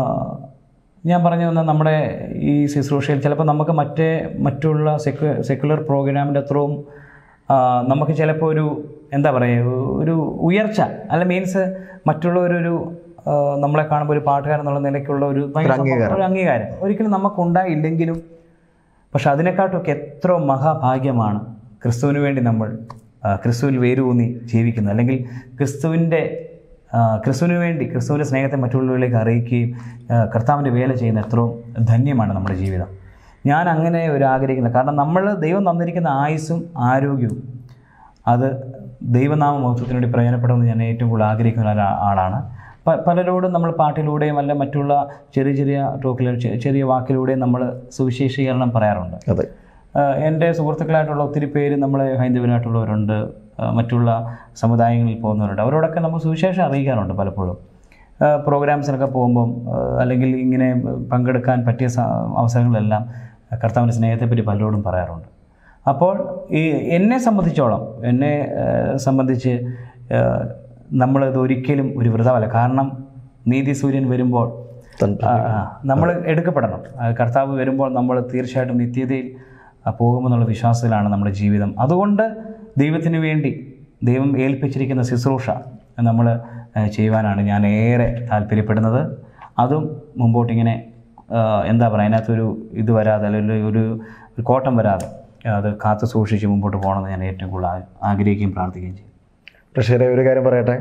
ഞാൻ പറഞ്ഞു വന്ന നമ്മുടെ ഈ ശുശ്രൂഷയിൽ ചിലപ്പോൾ നമുക്ക് മറ്റേ മറ്റുള്ള സെക്യു സെക്യുലർ പ്രോഗ്രാമിൻ്റെ അത്രയും ആ, നമുക്ക് ചിലപ്പോൾ ഒരു എന്താ പറയുക ഒരു ഉയർച്ച അല്ല മീൻസ് മറ്റുള്ളവരൊരു ആ, നമ്മളെ കാണുമ്പോൾ ഒരു പാട്ടുകാരൻ എന്നുള്ള നിലയ്ക്കുള്ള ഒരു ഭയങ്കര ഒരു അംഗീകാരം ഒരിക്കലും നമുക്കുണ്ടായില്ലെങ്കിലും പക്ഷെ അതിനെക്കാട്ടൊക്കെ എത്ര മഹാഭാഗ്യമാണ് ക്രിസ്തുവിന് വേണ്ടി നമ്മൾ ആ, ക്രിസ്തുവിൽ വേരൂന്നി ജീവിക്കുന്നത് അല്ലെങ്കിൽ ക്രിസ്തുവിൻ്റെ ആ, ക്രിസ്തുവിന് വേണ്ടി ക്രിസ്തുവിൻ്റെ സ്നേഹത്തെ മറ്റുള്ളവരിലേക്ക് അറിയിക്കുകയും ആ, കർത്താവിൻ്റെ വേല ചെയ്യുന്ന എത്രയും ധന്യമാണ് നമ്മുടെ ജീവിതം ഞാൻ അങ്ങനെ ഒരു ആഗ്രഹിക്കുന്നത് കാരണം നമ്മൾ ദൈവം തന്നിരിക്കുന്ന ആയുസ്സും ആരോഗ്യവും അത് ദൈവനാമ മഹത്വത്തിന് വേണ്ടി പ്രയോജനപ്പെടുമെന്ന് ഞാൻ ഏറ്റവും കൂടുതൽ ആഗ്രഹിക്കുന്ന ഒരു ആളാണ് പ- പലരോടും നമ്മൾ പാട്ടിലൂടെയും അല്ല മറ്റുള്ള ചെറിയ ചെറിയ ടോക്കിൽ ചെറിയ വാക്കിലൂടെയും നമ്മൾ സുവിശേഷീകരണം പറയാറുണ്ട് അതെ ആഹ് എൻ്റെ സുഹൃത്തുക്കളായിട്ടുള്ള ഒത്തിരി പേര് നമ്മൾ ഹൈന്ദവരായിട്ടുള്ളവരുണ്ട് ആഹ് മറ്റുള്ള സമുദായങ്ങളിൽ പോകുന്നവരുണ്ട് അവരോടൊക്കെ നമ്മൾ സുവിശേഷം അറിയിക്കാറുണ്ട് പലപ്പോഴും ആഹ് പ്രോഗ്രാംസിനൊക്കെ പോകുമ്പം ആഹ് അല്ലെങ്കിൽ ഇങ്ങനെ പങ്കെടുക്കാൻ പറ്റിയ സ- അവസരങ്ങളിലെല്ലാം കർത്താവിൻ്റെ സ്നേഹത്തെപ്പറ്റി പലരോടും പറയാറുണ്ട് അപ്പോൾ ഈ എന്നെ സംബന്ധിച്ചോളം എന്നെ ആഹ് സംബന്ധിച്ച് ആഹ് നമ്മളിത് ഒരിക്കലും ഒരു വ്രതമല്ല കാരണം നീതി സൂര്യൻ വരുമ്പോൾ തൻ നമ്മൾ എടുക്കപ്പെടണം ആ, കർത്താവ് വരുമ്പോൾ നമ്മൾ തീർച്ചയായിട്ടും നിത്യതയിൽ ആ, പോകുമെന്നുള്ള വിശ്വാസത്തിലാണ് നമ്മുടെ ജീവിതം അതുകൊണ്ട് ദൈവത്തിന് വേണ്ടി ദൈവം ഏൽപ്പിച്ചിരിക്കുന്ന ശുശ്രൂഷ നമ്മൾ ചെയ്യുവാനാണ് ഞാൻ ഏറെ താല്പര്യപ്പെടുന്നത് അതും മുമ്പോട്ടിങ്ങനെ ആ, എന്താ പറയുക അതിനകത്തൊരു ഇത് വരാതെ അല്ലെങ്കിൽ ഒരു ഒരു കോട്ടം വരാതെ അത് കാത്തു സൂക്ഷിച്ച് മുമ്പോട്ട് പോകണമെന്ന് ഞാൻ ഏറ്റവും കൂടുതൽ ആ- ആഗ്രഹിക്കുകയും പ്രാർത്ഥിക്കുകയും ചെയ്യും പ്രഷറെ ഒരു കാര്യം പറയട്ടെ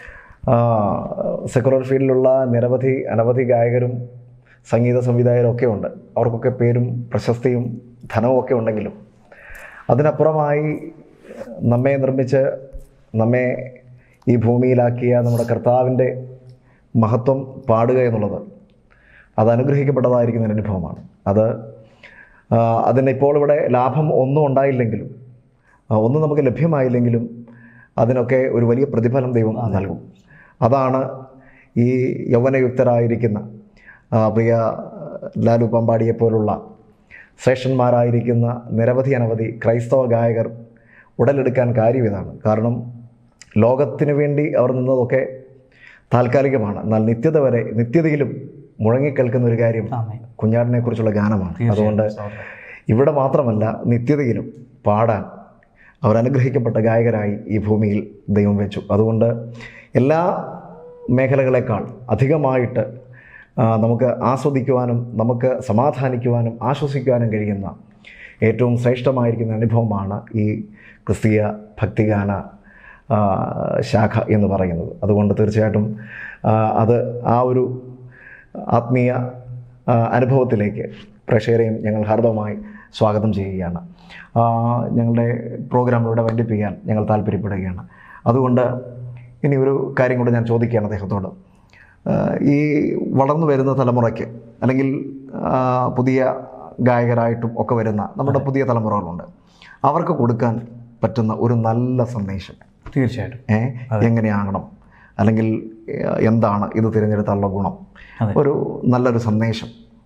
സെക്കുലർ ഫീൽഡിലുള്ള നിരവധി അനവധി ഗായകരും സംഗീത സംവിധായകരും ഒക്കെ ഉണ്ട് അവർക്കൊക്കെ പേരും പ്രശസ്തിയും ധനവും ഒക്കെ ഉണ്ടെങ്കിലും അതിനപ്പുറമായി നമ്മെ നിർമ്മിച്ച് നമ്മെ ഈ ഭൂമിയിലാക്കിയ നമ്മുടെ കർത്താവിൻ്റെ മഹത്വം പാടുക എന്നുള്ളത് അത് അനുഗ്രഹിക്കപ്പെട്ടതായിരിക്കുന്ന ഒരു അനുഭവമാണ് അത് ആ, അതിന് ഇപ്പോൾ ഇവിടെ ലാഭം ഒന്നും ഉണ്ടായില്ലെങ്കിലും ആ, ഒന്നും നമുക്ക് ലഭ്യമായില്ലെങ്കിലും അതിനൊക്കെ ഒരു വലിയ പ്രതിഫലം ദൈവം നൽകും അതാണ് ഈ യൗവനയുക്തരായിരിക്കുന്ന ആ, പ്രിയ ലാലു പമ്പാടിയെ പോലുള്ള ശ്രേഷ്ഠന്മാരായിരിക്കുന്ന നിരവധി അനവധി ക്രൈസ്തവ ഗായകർ ഉടലെടുക്കാൻ കാര്യം ഇതാണ് കാരണം ലോകത്തിന് വേണ്ടി അവർ നിന്നതൊക്കെ താൽക്കാലികമാണ് എന്നാൽ നിത്യത വരെ നിത്യതയിലും മുഴങ്ങിക്കേൾക്കുന്ന ഒരു കാര്യം ആമേൻ. കുഞ്ഞാടിനെ കുറിച്ചുള്ള ഗാനമാണ് അതുകൊണ്ട് ഇവിടെ മാത്രമല്ല നിത്യതയിലും പാടാൻ അവർ അനുഗ്രഹിക്കപ്പെട്ട ഗായകരായി ഈ ഭൂമിയിൽ ദൈവം വെച്ചു അതുകൊണ്ട് എല്ലാ മേഖലകളെക്കാൾ അധികമായിട്ട് ആ, നമുക്ക് ആസ്വദിക്കുവാനും നമുക്ക് സമാധാനിക്കുവാനും ആശ്വസിക്കുവാനും കഴിയുന്ന ഏറ്റവും ശ്രേഷ്ഠമായിരിക്കുന്ന അനുഭവമാണ് ഈ ക്രിസ്തീയ ഭക്തിഗാന ആ, ശാഖ എന്ന് പറയുന്നത് അതുകൊണ്ട് തീർച്ചയായിട്ടും ആ, അത് ആ ഒരു ആത്മീയ ആ, അനുഭവത്തിലേക്ക് പ്രേക്ഷകരെയും ഞങ്ങൾ ഹാർദവമായി സ്വാഗതം ചെയ്യുകയാണ് ആ, ഞങ്ങളുടെ പ്രോഗ്രാം ഇവിടെ വൈൻഡിപ്പിക്കാൻ ഞങ്ങൾ താല്പര്യപ്പെടുകയാണ് അതുകൊണ്ട് ഇനി ഒരു കാര്യം കൂടെ ഞാൻ ചോദിക്കുകയാണ് അദ്ദേഹത്തോട് ആ, ഈ വളർന്നു വരുന്ന തലമുറയ്ക്ക് അല്ലെങ്കിൽ ആ, പുതിയ ഗായകരായിട്ടും ഒക്കെ വരുന്ന നമ്മുടെ പുതിയ തലമുറകളുണ്ട് അവർക്ക് കൊടുക്കാൻ പറ്റുന്ന ഒരു നല്ല സന്ദേശം തീർച്ചയായിട്ടും ഏ എങ്ങനെയാകണം അല്ലെങ്കിൽ ഏ, എന്താണ് ഇത് തിരഞ്ഞെടുത്താലുള്ള ഗുണം അതെ. ഒരു നല്ലൊരു സന്ദേശം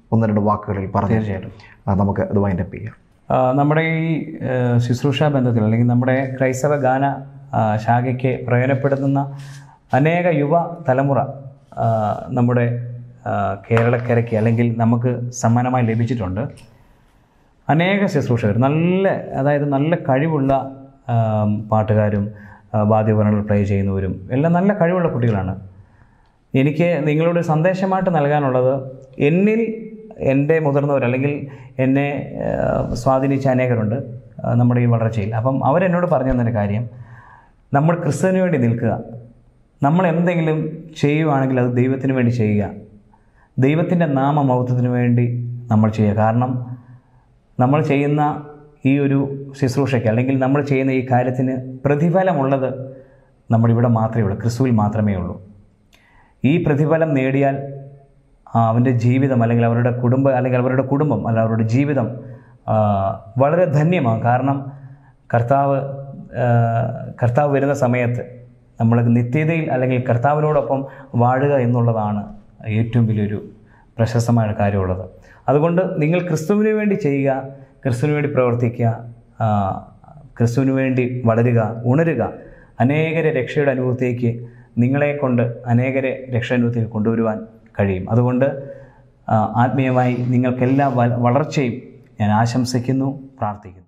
ഒന്ന് രണ്ട് വാക്കുകളിൽ പറഞ്ഞു തീർച്ചയായിട്ടും ആ, നമുക്ക് ഇത് വൈൻഡപ്പ് ചെയ്യാം ആ, നമ്മുടെ ഈ ആ, ശുശ്രൂഷ ബന്ധത്തിൽ അല്ലെങ്കിൽ നമ്മുടെ ക്രൈസ്തവ ഗാന ആ, ശാഖയ്ക്ക് പ്രയോജനപ്പെടുത്തുന്ന അനേക യുവ തലമുറ ആ, നമ്മുടെ ആ, കേരളക്കരയ്ക്ക് അല്ലെങ്കിൽ നമുക്ക് സമ്മാനമായി ലഭിച്ചിട്ടുണ്ട് അനേക ശുശ്രൂഷകർ നല്ല അതായത് നല്ല കഴിവുള്ള ആ, പാട്ടുകാരും ആ, വാദ്യോപകരണങ്ങൾ പ്ലേ ചെയ്യുന്നവരും എല്ലാം നല്ല കഴിവുള്ള കുട്ടികളാണ് എനിക്ക് നിങ്ങളോട് സന്ദേശമായിട്ട് നൽകാനുള്ളത് എന്നിൽ എൻ്റെ മുതിർന്നവർ അല്ലെങ്കിൽ എന്നെ ആ, സ്വാധീനിച്ച അനേകരുണ്ട് ആ, നമ്മുടെ ഈ വളർച്ചയിൽ അപ്പം അവരെന്നോട് പറഞ്ഞു തന്നൊരു കാര്യം നമ്മൾ ക്രിസ്തുവിന് വേണ്ടി നിൽക്കുക നമ്മൾ എന്തെങ്കിലും ചെയ്യുവാണെങ്കിൽ അത് ദൈവത്തിന് വേണ്ടി ചെയ്യുക ദൈവത്തിൻ്റെ നാമമൗത്വത്തിന് വേണ്ടി നമ്മൾ ചെയ്യുക കാരണം നമ്മൾ ചെയ്യുന്ന ഈ ഒരു ശുശ്രൂഷയ്ക്ക് അല്ലെങ്കിൽ നമ്മൾ ചെയ്യുന്ന ഈ കാര്യത്തിന് പ്രതിഫലമുള്ളത് നമ്മളിവിടെ മാത്രമേ ഉള്ളൂ ക്രിസ്തുവിൽ മാത്രമേ ഉള്ളൂ ഈ പ്രതിഫലം നേടിയാൽ ആ, അവൻ്റെ ജീവിതം അല്ലെങ്കിൽ അവരുടെ കുടുംബം അല്ലെങ്കിൽ അവരുടെ കുടുംബം അല്ല അവരുടെ ജീവിതം ആ, വളരെ ധന്യമാണ് കാരണം കർത്താവ് ആ, കർത്താവ് വരുന്ന സമയത്ത് നമ്മൾ നിത്യതയിൽ അല്ലെങ്കിൽ കർത്താവിനോടൊപ്പം വാഴുക എന്നുള്ളതാണ് ഏറ്റവും വലിയൊരു പ്രശസ്തമായ കാര്യമുള്ളത് അതുകൊണ്ട് നിങ്ങൾ ക്രിസ്തുവിന് വേണ്ടി ചെയ്യുക ക്രിസ്തുവിന് വേണ്ടി പ്രവർത്തിക്കുക ആ, ക്രിസ്തുവിന് വേണ്ടി വളരുക ഉണരുക അനേകരെ രക്ഷയുടെ അനുഭവത്തേക്ക് നിങ്ങളെ കൊണ്ട് അനേകരെ രക്ഷാനുഭവത്തേക്ക് കൊണ്ടുവരുവാൻ കഴിയും അതുകൊണ്ട് ആ, ആത്മീയമായി നിങ്ങൾക്കെല്ലാ വ- വളർച്ചയും ഞാൻ ആശംസിക്കുന്നു പ്രാർത്ഥിക്കുന്നു